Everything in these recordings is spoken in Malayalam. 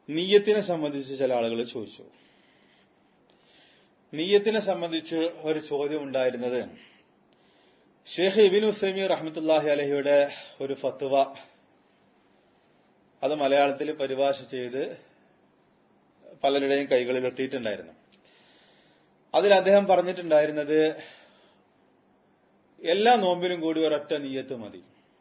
നീയത്തിനെ സംബന്ധിച്ച് ചില ആളുകൾ ചോദിച്ചു നീയത്തിനെ സംബന്ധിച്ച് ഒരു ചോദ്യം ഉണ്ടായിരുന്നത് ഷേഖ് ഇബിൻ ഹുസൈമി റഹ്മത്തുല്ലാഹി അലഹിയുടെ ഒരു ഫത്വ അത് മലയാളത്തിൽ പരിഭാഷ ചെയ്ത് പലരുടെയും കൈകളിൽ എത്തിയിട്ടുണ്ടായിരുന്നു അതിൽ അദ്ദേഹം പറഞ്ഞിട്ടുണ്ടായിരുന്നത് എല്ലാ നോമ്പിനും കൂടി ഒരൊറ്റ നീയത്ത് മതി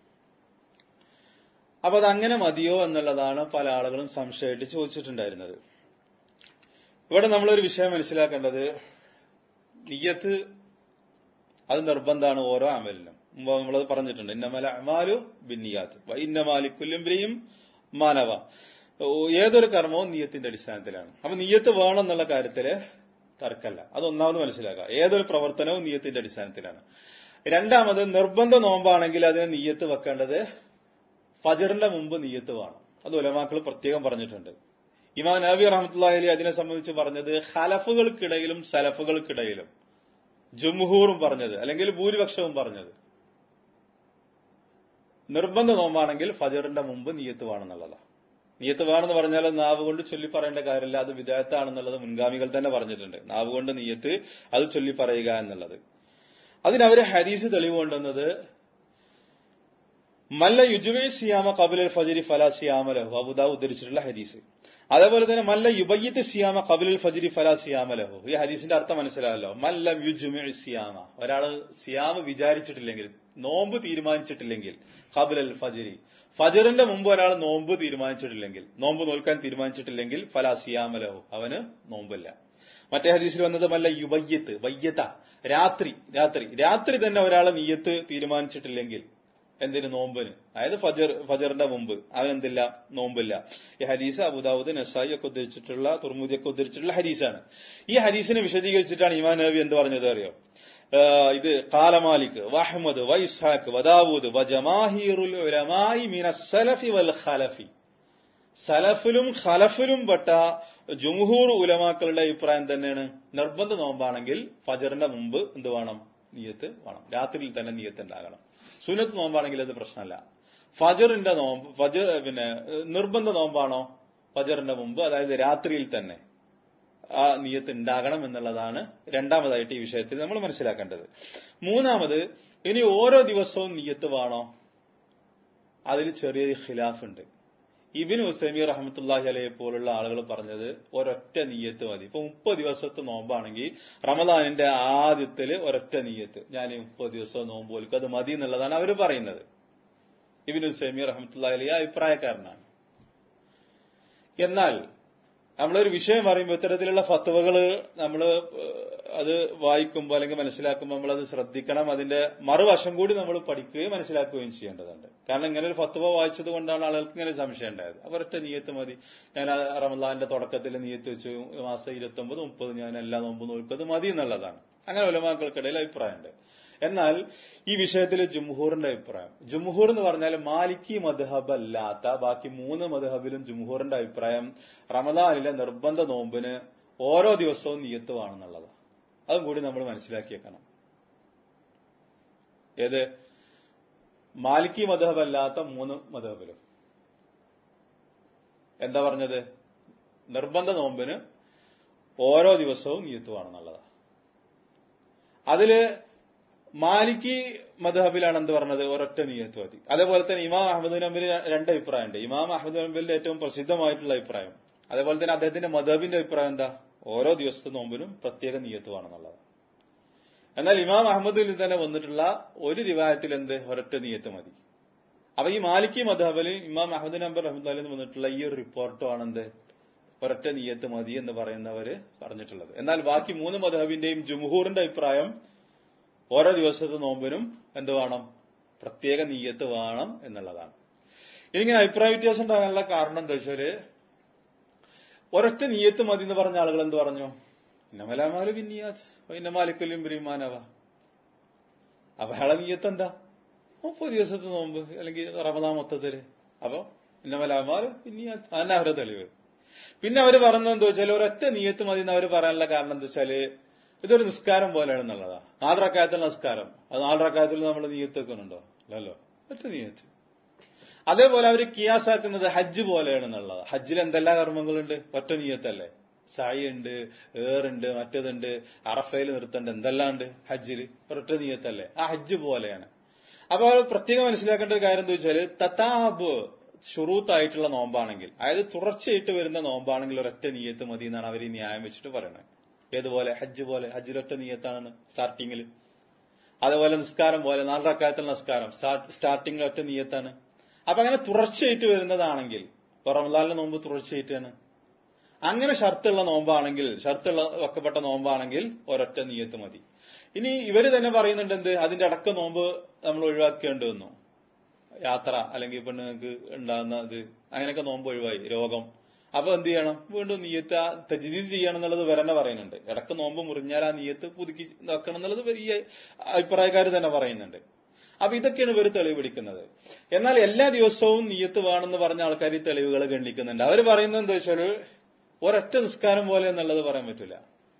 അപ്പൊ അതങ്ങനെ മതിയോ എന്നുള്ളതാണ് പല ആളുകളും സംശയമായിട്ട് ചോദിച്ചിട്ടുണ്ടായിരുന്നത് ഇവിടെ നമ്മളൊരു വിഷയം മനസ്സിലാക്കേണ്ടത് നീയത്ത് അത് നിർബന്ധമാണ് ഓരോ അമലിനും മുമ്പ് നമ്മളത് പറഞ്ഞിട്ടുണ്ട് ഇന്നമല അമാലു ബിന്നിയാത്ത് ഇന്നമാലിക്കുല്ലുംബ്രിയും മാനവ ഏതൊരു കർമ്മവും നീയത്തിന്റെ അടിസ്ഥാനത്തിലാണ് അപ്പൊ നീയത്ത് വേണം എന്നുള്ള കാര്യത്തില് തർക്കല്ല അത് ഒന്നാമത് മനസ്സിലാക്കുക ഏതൊരു പ്രവർത്തനവും നീയത്തിന്റെ അടിസ്ഥാനത്തിലാണ് രണ്ടാമത് നിർബന്ധ നോമ്പാണെങ്കിൽ അതിന് നീയത്ത് വെക്കേണ്ടത് ഫജറിന്റെ മുമ്പ് നീയത്ത് വേണം അത് ഉലമാക്കൾ പ്രത്യേകം പറഞ്ഞിട്ടുണ്ട് ഇമാം നബി റഹമത്തുല്ലാഹി അലി അതിനെ സംബന്ധിച്ച് പറഞ്ഞത് ഹലഫുകൾക്കിടയിലും സലഫുകൾക്കിടയിലും ജുംഹൂറും പറഞ്ഞത് അല്ലെങ്കിൽ ഭൂരിപക്ഷവും പറഞ്ഞത് നിർബന്ധ നോമ്പാണെങ്കിൽ ഫജറിന്റെ മുമ്പ് നീയത്ത് വേണമെന്നുള്ളതാണ് നീയത്ത് വേണമെന്ന് പറഞ്ഞാൽ നാവ് കൊണ്ട് ചൊല്ലി പറയേണ്ട കാര്യമില്ല അത് വിദേഹത്താണെന്നുള്ളത് മുൻഗാമികൾ തന്നെ പറഞ്ഞിട്ടുണ്ട് നാവ് കൊണ്ട് നീയത്ത് അത് ചൊല്ലി പറയുക എന്നുള്ളത് അതിനവര് ഹദീസ് തെളിവ് കൊണ്ടുവന്നത് മല്ല യുജുവേ സിയാമ കബിലൽ ഫജരി ഫലാ സിയാമ ലഹു അബുദാ ഉദ്ധരിച്ചിട്ടുള്ള ഹദീസ് അതേപോലെ തന്നെ മല്ല യുബയ്യത്ത് സിയാമ കബിലൽ ഫജരി ഫലാ സിയാമ ലഹു ഈ ഹദീസിന്റെ അർത്ഥം മനസ്സിലായല്ലോ മല്ലം യുജുമെ സിയാമ ഒരാള് സിയാമ വിചാരിച്ചിട്ടില്ലെങ്കിൽ നോമ്പ് തീരുമാനിച്ചിട്ടില്ലെങ്കിൽ കബിലൽ ഫജരി ഫജറിന്റെ മുമ്പ് ഒരാൾ നോമ്പ് തീരുമാനിച്ചിട്ടില്ലെങ്കിൽ നോമ്പ് നോൽക്കാൻ തീരുമാനിച്ചിട്ടില്ലെങ്കിൽ ഫലാ സിയാമ ലഹു അവന് നോമ്പില്ല മറ്റേ ഹദീസിൽ വന്നത് മല്ല യുബയ്യത്ത് വയ്യത്ത രാത്രി രാത്രി രാത്രി തന്നെ ഒരാളെ നീയത്ത് തീരുമാനിച്ചിട്ടില്ലെങ്കിൽ എന്തിന് നോമ്പിന് അതായത് ഫജർ ഫജറിന്റെ മുമ്പ് അവനെന്തില്ല നോമ്പില്ല ഈ ഹദീസ് അബുദാവുദ് നസായി ഒക്കെ ഉദ്ധരിച്ചിട്ടുള്ള തുർമുദി ഒക്കെ ഉദ്ധരിച്ചിട്ടുള്ള ഹദീസാണ് ഈ ഹദീസിനെ വിശദീകരിച്ചിട്ടാണ് ഇമാൻ നബി എന്ത് പറഞ്ഞത് അറിയോ ഇത് കാലമാലിക് വഹമ്മദ് വൈസാഖ് വദാവൂദ് വജമാഹീറുൽ ഉലമായി മിന സലഫി വൽ ഖലഫി സലഫിലും ഖലഫിലും പെട്ട ജുംഹൂർ ഉലമാക്കളുടെ അഭിപ്രായം തന്നെയാണ് നിർബന്ധ നോമ്പാണെങ്കിൽ ഫജറിന്റെ മുമ്പ് എന്ത് വേണം നീയത്ത് വേണം രാത്രിയിൽ തന്നെ നീയത്ത് ഉണ്ടാകണം സുനത്ത് നോമ്പാണെങ്കിൽ അത് പ്രശ്നമല്ല ഫജറിന്റെ നോമ്പ് ഫജർ പിന്നെ നിർബന്ധ നോമ്പാണോ ഫജറിന്റെ മുമ്പ് അതായത് രാത്രിയിൽ തന്നെ ആ നീയത്ത് ഉണ്ടാകണം എന്നുള്ളതാണ് രണ്ടാമതായിട്ട് ഈ വിഷയത്തിൽ നമ്മൾ മനസ്സിലാക്കേണ്ടത് മൂന്നാമത് ഇനി ഓരോ ദിവസവും നീയത്ത് വേണോ അതിൽ ചെറിയൊരു ഖിലാഫ് ഉണ്ട് ഇബിൻ ഹുസൈമി റഹമത്തുല്ലാഹി അലയെ പോലുള്ള ആളുകൾ പറഞ്ഞത് ഒരൊറ്റ നീയത്ത് മതി ഇപ്പൊ മുപ്പത് ദിവസത്തെ നോമ്പാണെങ്കിൽ റമദാനിന്റെ ആദ്യത്തില് ഒരൊറ്റ നീയത്ത് ഞാൻ ഈ മുപ്പത് ദിവസം നോമ്പ് പോലും അത് മതി എന്നുള്ളതാണ് അവർ പറയുന്നത് ഇബിൻ ഹുസൈമി റഹമത്തുല്ലാഹി അലി അഭിപ്രായക്കാരനാണ് എന്നാൽ നമ്മളൊരു വിഷയം പറയുമ്പോൾ ഇത്തരത്തിലുള്ള ഫത്വകൾ നമ്മൾ അത് വായിക്കുമ്പോൾ അല്ലെങ്കിൽ മനസ്സിലാക്കുമ്പോൾ നമ്മളത് ശ്രദ്ധിക്കണം അതിന്റെ മറുവശം കൂടി നമ്മൾ പഠിക്കുകയും മനസ്സിലാക്കുകയും ചെയ്യേണ്ടതുണ്ട് കാരണം ഇങ്ങനെ ഒരു ഫത്വ വായിച്ചത് കൊണ്ടാണ് ആളുകൾക്ക് ഇങ്ങനെ സംശയം ഉണ്ടായത് അവരൊറ്റ നീയത്ത് മതി ഞാൻ റമദാന്റെ തുടക്കത്തിൽ നീയത്ത് വെച്ചു മാസം ഇരുപത്തി ഒമ്പത് മുപ്പത് ഞാൻ എല്ലാ നോമ്പ് നോൽക്കത് മതി എന്നുള്ളതാണ് അങ്ങനെ ഉലമാക്കൾക്കിടയിൽ അഭിപ്രായമുണ്ട് എന്നാൽ ഈ വിഷയത്തിൽ ജുംഹൂറിന്റെ അഭിപ്രായം ജുംഹൂർ എന്ന് പറഞ്ഞാൽ മാലിക്കി മദ്ഹബ് അല്ലാത്ത ബാക്കി മൂന്ന് മദ്ഹബിലും ജുംഹൂറിന്റെ അഭിപ്രായം റമദാനിലെ നിർബന്ധ നോമ്പിന് ഓരോ ദിവസവും നീയത്ത് വേണമെന്നുള്ളതാണ് അതും കൂടി നമ്മൾ മനസ്സിലാക്കിയേക്കണം ഏത് മാലിക്കി മദ്ഹബ് അല്ലാത്ത മൂന്ന് മദ്ഹബിലും എന്താ പറഞ്ഞത് നിർബന്ധ നോമ്പിന് ഓരോ ദിവസവും നീയത്ത് വേണമെന്നുള്ളതാണ് അതില് മാലിക്കി മദ്ഹബിലാണ് എന്ത് പറഞ്ഞത് ഒരൊറ്റ നീയത്ത് മതി അതേപോലെ തന്നെ ഇമാം അഹമ്മദ് നബിൽ രണ്ട് അഭിപ്രായമുണ്ട് ഇമാം അഹമ്മദ് നബിലിന്റെ ഏറ്റവും പ്രസിദ്ധമായിട്ടുള്ള അഭിപ്രായം അതേപോലെ തന്നെ അദ്ദേഹത്തിന്റെ മദബിന്റെ അഭിപ്രായം എന്താ ഓരോ ദിവസത്തെ നോമ്പിനും പ്രത്യേക നീയത്ത് വേണമെന്നുള്ളത് എന്നാൽ ഇമാം അഹമ്മദിൽ തന്നെ വന്നിട്ടുള്ള ഒരു റിവായത്തിൽ എന്ത് ഒരൊറ്റ നീയത്ത് മതി അപ്പൊ ഈ മാലിക്കി മദ്ഹബിൽ ഇമാം അഹമ്മദ് നബർ അഹമ്മദ് നിന്ന് വന്നിട്ടുള്ള ഈ ഒരു റിപ്പോർട്ടുമാണ് എന്ത് ഒരൊറ്റ നീയത്ത് മതി എന്ന് പറയുന്നവര് പറഞ്ഞിട്ടുള്ളത് എന്നാൽ ബാക്കി മൂന്ന് മദ്ഹബിന്റെയും ജുംഹൂറിന്റെ അഭിപ്രായം ഓരോ ദിവസത്തെ നോമ്പിനും എന്ത് വേണം പ്രത്യേക നീയത്ത് വേണം എന്നുള്ളതാണ് ഇതിങ്ങനെ അഭിപ്രായ വ്യത്യാസം ഉണ്ടാകാനുള്ള കാരണം എന്താ വെച്ചാല് ഒരൊറ്റ നീയത്ത് മതി എന്ന് പറഞ്ഞ ആളുകൾ എന്ത് പറഞ്ഞു ഇന്നമലാമാലു ബിന്നിയാത്ത് ഇന്നമാലിക്കൊല്ലും ബിരിമാനവ അപ്പൊ അയാളെ നീയത്ത് എന്താ മുപ്പത് ദിവസത്തെ നോമ്പ് അല്ലെങ്കിൽ റമദാൻ മൊത്തത്തില് അപ്പൊ ഇന്നമലാമാലു ബിന്നിയാത്ത് അതന്നെ അവരെ തെളിവ് പിന്നെ അവര് പറഞ്ഞത് എന്താ വെച്ചാൽ ഒരൊറ്റ നീയത്ത് മതി എന്ന് അവർ പറയാനുള്ള കാരണം എന്താ വെച്ചാല് ഇതൊരു നിസ്കാരം പോലെയാണ് എന്നുള്ളതാ നാലറക്കായത്തിൽ നിസ്കാരം അത് നാലറക്കായത്തിൽ നമ്മൾ നീയത്ത് വെക്കുന്നുണ്ടോ അല്ലല്ലോ ഒറ്റ നീയത്ത് അതേപോലെ അവർ കിയാസാക്കുന്നത് ഹജ്ജ് പോലെയാണെന്നുള്ളത് ഹജ്ജിൽ എന്തെല്ലാം കർമ്മങ്ങളുണ്ട് ഒറ്റ നീയത്തല്ലേ സായി ഉണ്ട് ഏറുണ്ട് മറ്റേതുണ്ട് അറഫയിൽ നിർത്തേണ്ട എന്തെല്ലാം ഉണ്ട് ഹജ്ജിൽ ഒരൊറ്റ നീയത്തല്ലേ ആ ഹജ്ജ് പോലെയാണ് അപ്പൊ പ്രത്യേകം മനസ്സിലാക്കേണ്ട ഒരു കാര്യം എന്താ വെച്ചാൽ തത്താബ് ഷുറൂത്തായിട്ടുള്ള നോമ്പാണെങ്കിൽ അതായത് തുടർച്ചയായിട്ട് വരുന്ന നോമ്പാണെങ്കിൽ ഒരൊറ്റ നീയത്ത് മതി എന്നാണ് അവർ ഈ ന്യായം വെച്ചിട്ട് പറയുന്നത് ഏതുപോലെ ഹജ്ജ് പോലെ ഹജ്ജിലൊറ്റ നീയത്താണെന്ന് സ്റ്റാർട്ടിങ്ങിൽ അതുപോലെ നിസ്കാരം പോലെ നാല് റക്കായത്തുള്ള നിസ്കാരം സ്റ്റാർട്ടിങ്ങിൽ ഒറ്റ നീയത്താണ് അപ്പൊ അങ്ങനെ തുടർച്ചയായിട്ട് വരുന്നതാണെങ്കിൽ ഇപ്പൊ റമദാനിലെ നോമ്പ് തുടർച്ചയായിട്ടാണ് അങ്ങനെ ഷർത്തുള്ള നോമ്പാണെങ്കിൽ ഷർത്തുള്ള വെക്കപ്പെട്ട നോമ്പാണെങ്കിൽ ഒരൊറ്റ നീയത്ത് മതി ഇനി ഇവര് തന്നെ പറയുന്നുണ്ട് എന്ത് അതിന്റെ അടക്ക നോമ്പ് നമ്മൾ ഒഴിവാക്കേണ്ടി വന്നു യാത്ര അല്ലെങ്കിൽ പെണ്ണുങ്ങൾക്ക് ഉണ്ടാകുന്ന ഇത് അങ്ങനെയൊക്കെ നോമ്പ് ഒഴിവായി രോഗം അപ്പൊ എന്ത് ചെയ്യണം വീണ്ടും നീയത്ത് തജ്ദീദ് ചെയ്യണം എന്നുള്ളത് വരന്നെ പറയുന്നുണ്ട് ഇടക്ക് നോമ്പ് മുറിഞ്ഞാൽ ആ നീയത്ത് പുതുക്കി വെക്കണം എന്നുള്ളത് ഈ അഭിപ്രായക്കാർ തന്നെ പറയുന്നുണ്ട് അപ്പൊ ഇതൊക്കെയാണ് ഇവർ തെളിവ് പിടിക്കുന്നത് എന്നാൽ എല്ലാ ദിവസവും നീയത്ത് വേണമെന്ന് പറഞ്ഞ ആൾക്കാർ ഈ തെളിവുകൾ ഗണ്ണിക്കുന്നുണ്ട് അവർ പറയുന്നത് എന്താ വെച്ചാൽ ഒരൊറ്റ നിസ്കാരം പോലെ എന്നുള്ളത് പറയാൻ പറ്റില്ല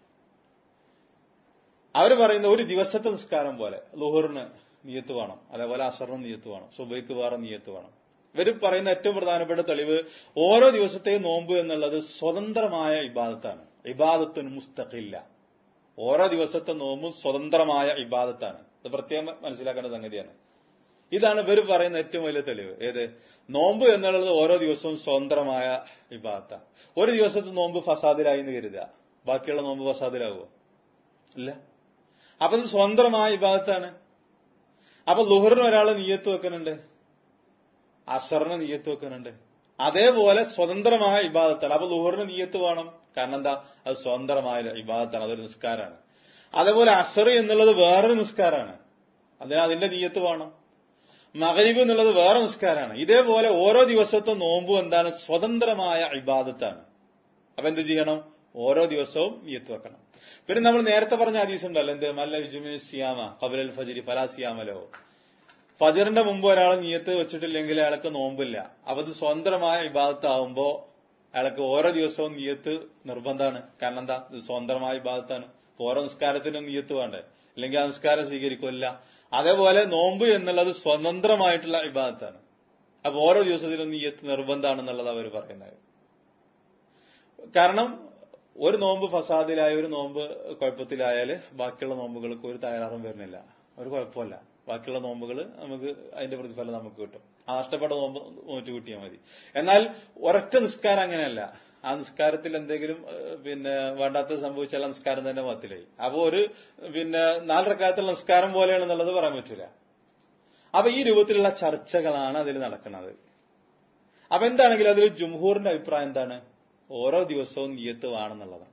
അവർ പറയുന്ന ഒരു ദിവസത്തെ നിസ്കാരം പോലെ ലുഹറിന് നീയത്ത് വേണം അതേപോലെ അസറിന് നീയത്ത് വേണം സുബൈക്ക് വേറെ നീയത്ത് വേണം ഇവർ പറയുന്ന ഏറ്റവും പ്രധാനപ്പെട്ട തെളിവ് ഓരോ ദിവസത്തെയും നോമ്പ് എന്നുള്ളത് സ്വതന്ത്രമായ ഇബാദത്താണ് ഇബാദത്തിന് മുസ്തഖില്ല ഓരോ ദിവസത്തെ നോമ്പും സ്വതന്ത്രമായ ഇബാദത്താണ് ഇത് പ്രത്യേകം മനസ്സിലാക്കേണ്ട സംഗതിയാണ് ഇതാണ് ഇവർ പറയുന്ന ഏറ്റവും വലിയ തെളിവ് ഏത് നോമ്പ് എന്നുള്ളത് ഓരോ ദിവസവും സ്വതന്ത്രമായ ഇബാദത്താണ് ഒരു ദിവസത്തെ നോമ്പ് ഫസാദിലായി എന്ന് കരുതുക ബാക്കിയുള്ള നോമ്പ് ഫസാദിലാകുമോ ഇല്ല അപ്പൊ ഇത് സ്വതന്ത്രമായ ഇബാദത്താണ് അപ്പൊ ലുഹറിന് ഒരാൾ നീയത്ത് വെക്കുന്നുണ്ട് അസറിന് നീയത്ത് വെക്കുന്നുണ്ട് അതേപോലെ സ്വതന്ത്രമായ ഇബാദത്താണ് അപ്പൊ ലുഹറിന് നീയത്ത് വേണം കാരണം എന്താ അത് സ്വതന്ത്രമായ ഇബാദത്താണ് അതൊരു നിസ്കാരമാണ് അതേപോലെ അസർ എന്നുള്ളത് വേറൊരു നിസ്കാരമാണ് അതിന് അതിന്റെ നീയത്ത് വേണം മകരീബ് എന്നുള്ളത് വേറെ നിസ്കാരമാണ് ഇതേപോലെ ഓരോ ദിവസത്തെ നോമ്പും എന്താണ് സ്വതന്ത്രമായ ഇബാദത്താണ് അപ്പൊ എന്ത് ചെയ്യണം ഓരോ ദിവസവും നീയത്ത് വെക്കണം പിന്നെ നമ്മൾ നേരത്തെ പറഞ്ഞ ഹദീസ് ഉണ്ടല്ലോ എന്ത് മല്ല വിജുമിന് സിയാമ കബലൽ ഫജിരി ഫലാ സിയാമലോ ഫജറിന്റെ മുമ്പ് ഒരാൾ നീയത്ത് വെച്ചിട്ടില്ലെങ്കിൽ അയാൾക്ക് നോമ്പില്ല അപ്പൊ അത് സ്വതന്ത്രമായ വിഭാഗത്താവുമ്പോ അയാൾക്ക് ഓരോ ദിവസവും നീയത്ത് നിർബന്ധമാണ് കാരണം എന്താ ഇത് സ്വതന്ത്രമായ വിഭാഗത്താണ് ഓരോ നിസ്കാരത്തിനും നീയത്ത് വേണ്ടേ അല്ലെങ്കിൽ ആ നിസ്കാരം സ്വീകരിക്കില്ല അതേപോലെ നോമ്പ് എന്നുള്ളത് സ്വതന്ത്രമായിട്ടുള്ള വിഭാഗത്താണ് അപ്പൊ ഓരോ ദിവസത്തിനും നീയത്ത് നിർബന്ധമാണെന്നുള്ളത് അവർ പറയുന്നത് കാരണം ഒരു നോമ്പ് ഫസാദിലായ ഒരു നോമ്പ് കുഴപ്പത്തിലായാല് ബാക്കിയുള്ള നോമ്പുകൾക്ക് ഒരു തയ്യാറും വരുന്നില്ല ഒരു കുഴപ്പമില്ല ബാക്കിയുള്ള നോമ്പുകൾ നമുക്ക് അതിന്റെ പ്രതിഫലം നമുക്ക് കിട്ടും ആ നഷ്ടപ്പെട്ട നോമ്പ് നോറ്റ് കിട്ടിയാൽ മതി എന്നാൽ ഒരൊറ്റ നിസ്കാരം അങ്ങനെയല്ല ആ നിസ്കാരത്തിൽ എന്തെങ്കിലും പിന്നെ വേണ്ടാത്തത് സംഭവിച്ചാൽ ആ നിസ്കാരം തന്നെ മത്തിലായി അപ്പൊ ഒരു പിന്നെ നാലരക്കാലത്തുള്ള നിസ്കാരം പോലെയാണെന്നുള്ളത് പറയാൻ പറ്റൂല അപ്പൊ ഈ രൂപത്തിലുള്ള ചർച്ചകളാണ് അതിൽ നടക്കുന്നത് അപ്പൊ എന്താണെങ്കിലും അതിൽ ജുംഹൂറിന്റെ അഭിപ്രായം എന്താണ് ഓരോ ദിവസവും നിയത്ത് വേണമെന്നുള്ളതാണ്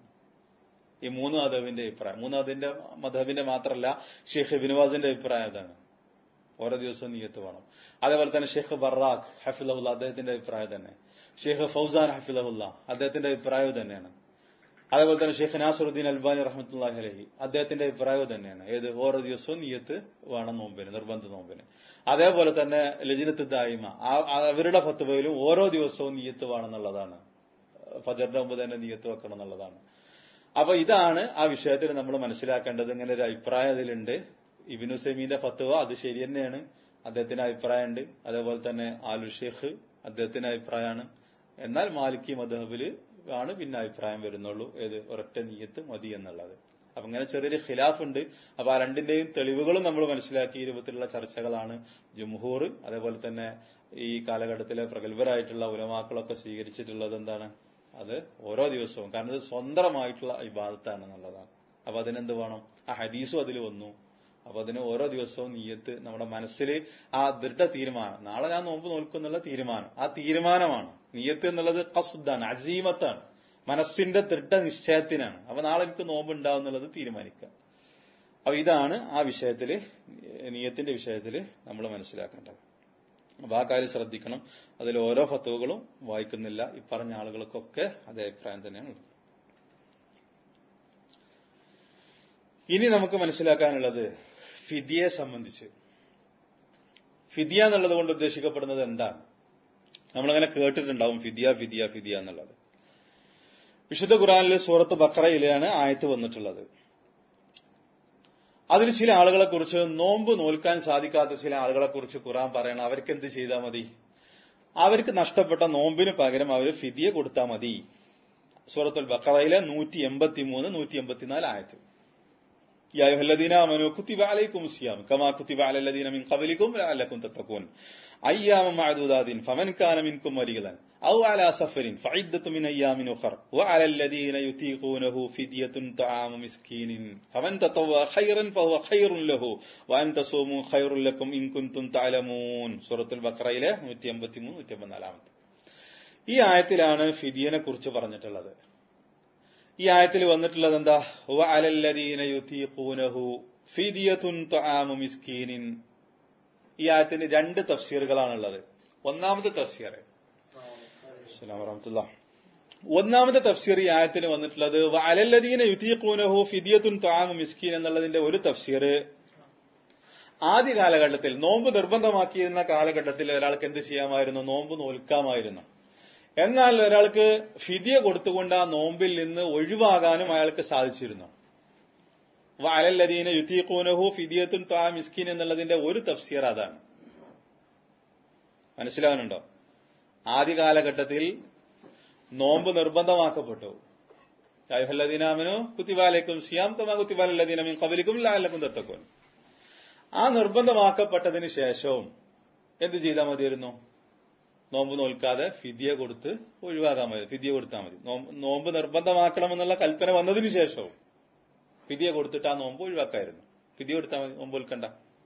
ഈ മൂന്ന് മതവിന്റെ അഭിപ്രായം മൂന്ന് മതത്തിന്റെ മതവിന്റെ മാത്രമല്ല ഷെയ്ഖ് ബിനുവാസിന്റെ അഭിപ്രായം അതാണ് ഓരോ ദിവസവും നീയത്ത് വേണം അതേപോലെ തന്നെ ഷെയ്ഖ് ബറാഖ് ഹഫിദുല്ല അദ്ദേഹത്തിന്റെ അഭിപ്രായം തന്നെ ഷെയ്ഖ് ഫൗസാൻ ഹഫിദുല്ല അദ്ദേഹത്തിന്റെ അഭിപ്രായം തന്നെയാണ് അതേപോലെ തന്നെ ഷെയ്ഖ് നാസറുദ്ദീൻ അൽബാനി റഹ്മത്തുല്ലാഹി അലഹി അദ്ദേഹത്തിന്റെ അഭിപ്രായം തന്നെയാണ് ഏത് ഓരോ ദിവസവും നീയത്ത് വേണം നോമ്പിന് നിർബന്ധ നോമ്പിന് അതേപോലെ തന്നെ ലജിനത്ത് ദായിമ അവരുടെ ഫത്തുവയിലും ഓരോ ദിവസവും നീയത്ത് വേണമെന്നുള്ളതാണ് ഫജറിന്റെ മുമ്പ് തന്നെ നീയത്ത് വെക്കണം എന്നുള്ളതാണ് അപ്പൊ ഇതാണ് ആ വിഷയത്തിൽ നമ്മൾ മനസ്സിലാക്കേണ്ടത് ഇങ്ങനെ ഒരു അഭിപ്രായം അതിലുണ്ട് ഇബിനു സെമീന്റെ ഫത്തുവ അത് ശരി തന്നെയാണ് അദ്ദേഹത്തിന്റെ അഭിപ്രായമുണ്ട് അതേപോലെ തന്നെ ആലു ഷേഖ് അദ്ദേഹത്തിന്റെ അഭിപ്രായമാണ് എന്നാൽ മാലിക്കി മധബില് ആണ് പിന്നെ അഭിപ്രായം വരുന്നുള്ളൂ ഏത് ഒരൊറ്റ നീയത്ത് മതി എന്നുള്ളത് അപ്പൊ ഇങ്ങനെ ചെറിയൊരു ഖിലാഫ് ഉണ്ട് അപ്പൊ ആ രണ്ടിന്റെയും തെളിവുകളും നമ്മൾ മനസ്സിലാക്കി ഈ രൂപത്തിലുള്ള ചർച്ചകളാണ് ജംഹൂർ അതേപോലെ തന്നെ ഈ കാലഘട്ടത്തിലെ പ്രഗത്ഭരായിട്ടുള്ള ഉലമാക്കളൊക്കെ സ്വീകരിച്ചിട്ടുള്ളത് എന്താണ് അത് ഓരോ ദിവസവും കാരണം ഇത് സ്വന്തമായിട്ടുള്ള ഇബാദത്താണ് എന്നുള്ളതാണ് അപ്പൊ അതിനെന്ത് വേണം ആ ഹദീസും അതിൽ വന്നു അപ്പൊ അതിന് ഓരോ ദിവസവും നീയത്ത് നമ്മുടെ മനസ്സിൽ ആ ദൃഢ തീരുമാനം നാളെ ഞാൻ നോമ്പ് നോൽക്കുന്നുള്ള തീരുമാനം ആ തീരുമാനമാണ് നീയത്ത് എന്നുള്ളത് കസുദ്ദാണ് അസീമത്താണ് മനസ്സിന്റെ ദൃഢ നിശ്ചയത്തിനാണ് അപ്പൊ നാളെ എനിക്ക് നോമ്പ് ഉണ്ടാവും എന്നുള്ളത് തീരുമാനിക്കുക അപ്പൊ ഇതാണ് ആ വിഷയത്തില് നീയത്തിന്റെ വിഷയത്തില് നമ്മൾ മനസ്സിലാക്കേണ്ടത് അപ്പൊ ആ കാര്യം ശ്രദ്ധിക്കണം അതിൽ ഓരോ ഫത്തുവകളും വായിക്കുന്നില്ല ഈ പറഞ്ഞ ആളുകൾക്കൊക്കെ അതേ അഭിപ്രായം തന്നെയാണ് ഇനി നമുക്ക് മനസ്സിലാക്കാനുള്ളത് ഫിദിയെ സംബന്ധിച്ച് ഫിദിയ എന്നുള്ളത് കൊണ്ട് ഉദ്ദേശിക്കപ്പെടുന്നത് എന്താണ് നമ്മളങ്ങനെ കേട്ടിട്ടുണ്ടാവും ഫിദിയ ഫിദിയ ഫിദിയ എന്നുള്ളത് വിശുദ്ധ ഖുറാനിലെ സൂറത്ത് ബക്രയിലാണ് ആയത്ത് വന്നിട്ടുള്ളത് അതിൽ ചില ആളുകളെ കുറിച്ച് നോമ്പ് നോൽക്കാൻ സാധിക്കാത്ത ചില ആളുകളെ കുറിച്ച് ഖുറാൻ പറയണം അവർക്ക് എന്ത് ചെയ്താൽ മതി അവർക്ക് നഷ്ടപ്പെട്ട നോമ്പിന് പകരം അവർ ഫിദിയ കൊടുത്താൽ മതി സൂറത്തുൽ ബക്കറയിലെ നൂറ്റി എൺപത്തി മൂന്ന് നൂറ്റി എൺപത്തിനാല് ആയത്ത് يا أيها الذين آمنوا كتب عليكم الصيام كما كتب على الذين من قبلكم لعلكم تتقون أياما معدودات فمن كان منكم مريضا أو على سفر فعدة من أيام أخر وعلى الذين يطيقونه فدية طعام مسكين فمن تطوع خيرا فهو خير له وأن تصوموا خير لكم إن كنتم تعلمون سورة البقرة إلى 183 184 ഈ ആയത്തിലാണ് ഫിദിയനെ കുറിച്ച് പറഞ്ഞിട്ടുള്ളത് ഈ ആയത്തിൽ വന്നിട്ടുള്ളത് എന്താ വഅലല്ലദീന യുതീഖൂനഹു ഫിദിയത്തുൻ തആമു മിസ്കീനിൻ ഈ ആയത്തിന് രണ്ട് തഫ്സീറുകളാണുള്ളത് ഒന്നാമത്തെ തഫ്സീർ അസ്സലാമു വറഹ്മത്തുള്ളാഹി ഒന്നാമത്തെ തഫ്സീർ ഈ ആയത്തിന് വന്നിട്ടുള്ളത് വഅലല്ലദീന യുതീഖൂനഹു ഫിദിയത്തുൻ തആമു മിസ്കീൻ എന്നുള്ളതിന്റെ ഒരു തഫ്സീർ ആദ്യ കാലഘട്ടത്തിൽ നോമ്പ് നിർബന്ധമാക്കിയിരുന്ന കാലഘട്ടത്തിൽ ഒരാൾക്ക് എന്ത് ചെയ്യാമായിരുന്നു നോമ്പ് നോൽക്കാമായിരുന്നു എന്നാൽ ഒരാൾക്ക് ഫിദിയ കൊടുത്തുകൊണ്ട് ആ നോമ്പിൽ നിന്ന് ഒഴിവാകാനും അയാൾക്ക് സാധിച്ചിരുന്നു അലല്ലദീന യുത്തീഖൂനഹു ഫിദിയത്തുൻ താ മിസ്കിൻ എന്നുള്ളതിന്റെ ഒരു തഫ്സീർ അതാണ് മനസ്സിലാകുന്നുണ്ടോ ആദ്യ കാലഘട്ടത്തിൽ നോമ്പ് നിർബന്ധമാക്കപ്പെട്ടു ാമനു കുത്തിവാലേക്കും സിയാം കമാ കുത്തിവാലല്ലദീനമിൻ കബലിക്കും ലാലക്കും തത്തക്കും ആ നിർബന്ധമാക്കപ്പെട്ടതിന് ശേഷവും എന്ത് ചെയ്താൽ മതിയായിരുന്നു നോമ്പ് നോൽക്കാതെ ഫിദിയ കൊടുത്ത് ഒഴിവാക്കാൻ മതി ഫിദിയ കൊടുത്താൽ മതി നോമ്പ് നിർബന്ധമാക്കണമെന്നുള്ള കൽപ്പന വന്നതിന് ശേഷവും ഫിദിയ കൊടുത്തിട്ട് ആ നോമ്പ് ഒഴിവാക്കായിരുന്നു ഫിദിയ കൊടുത്താൽ മതി നോമ്പ് നോൽക്കണ്ട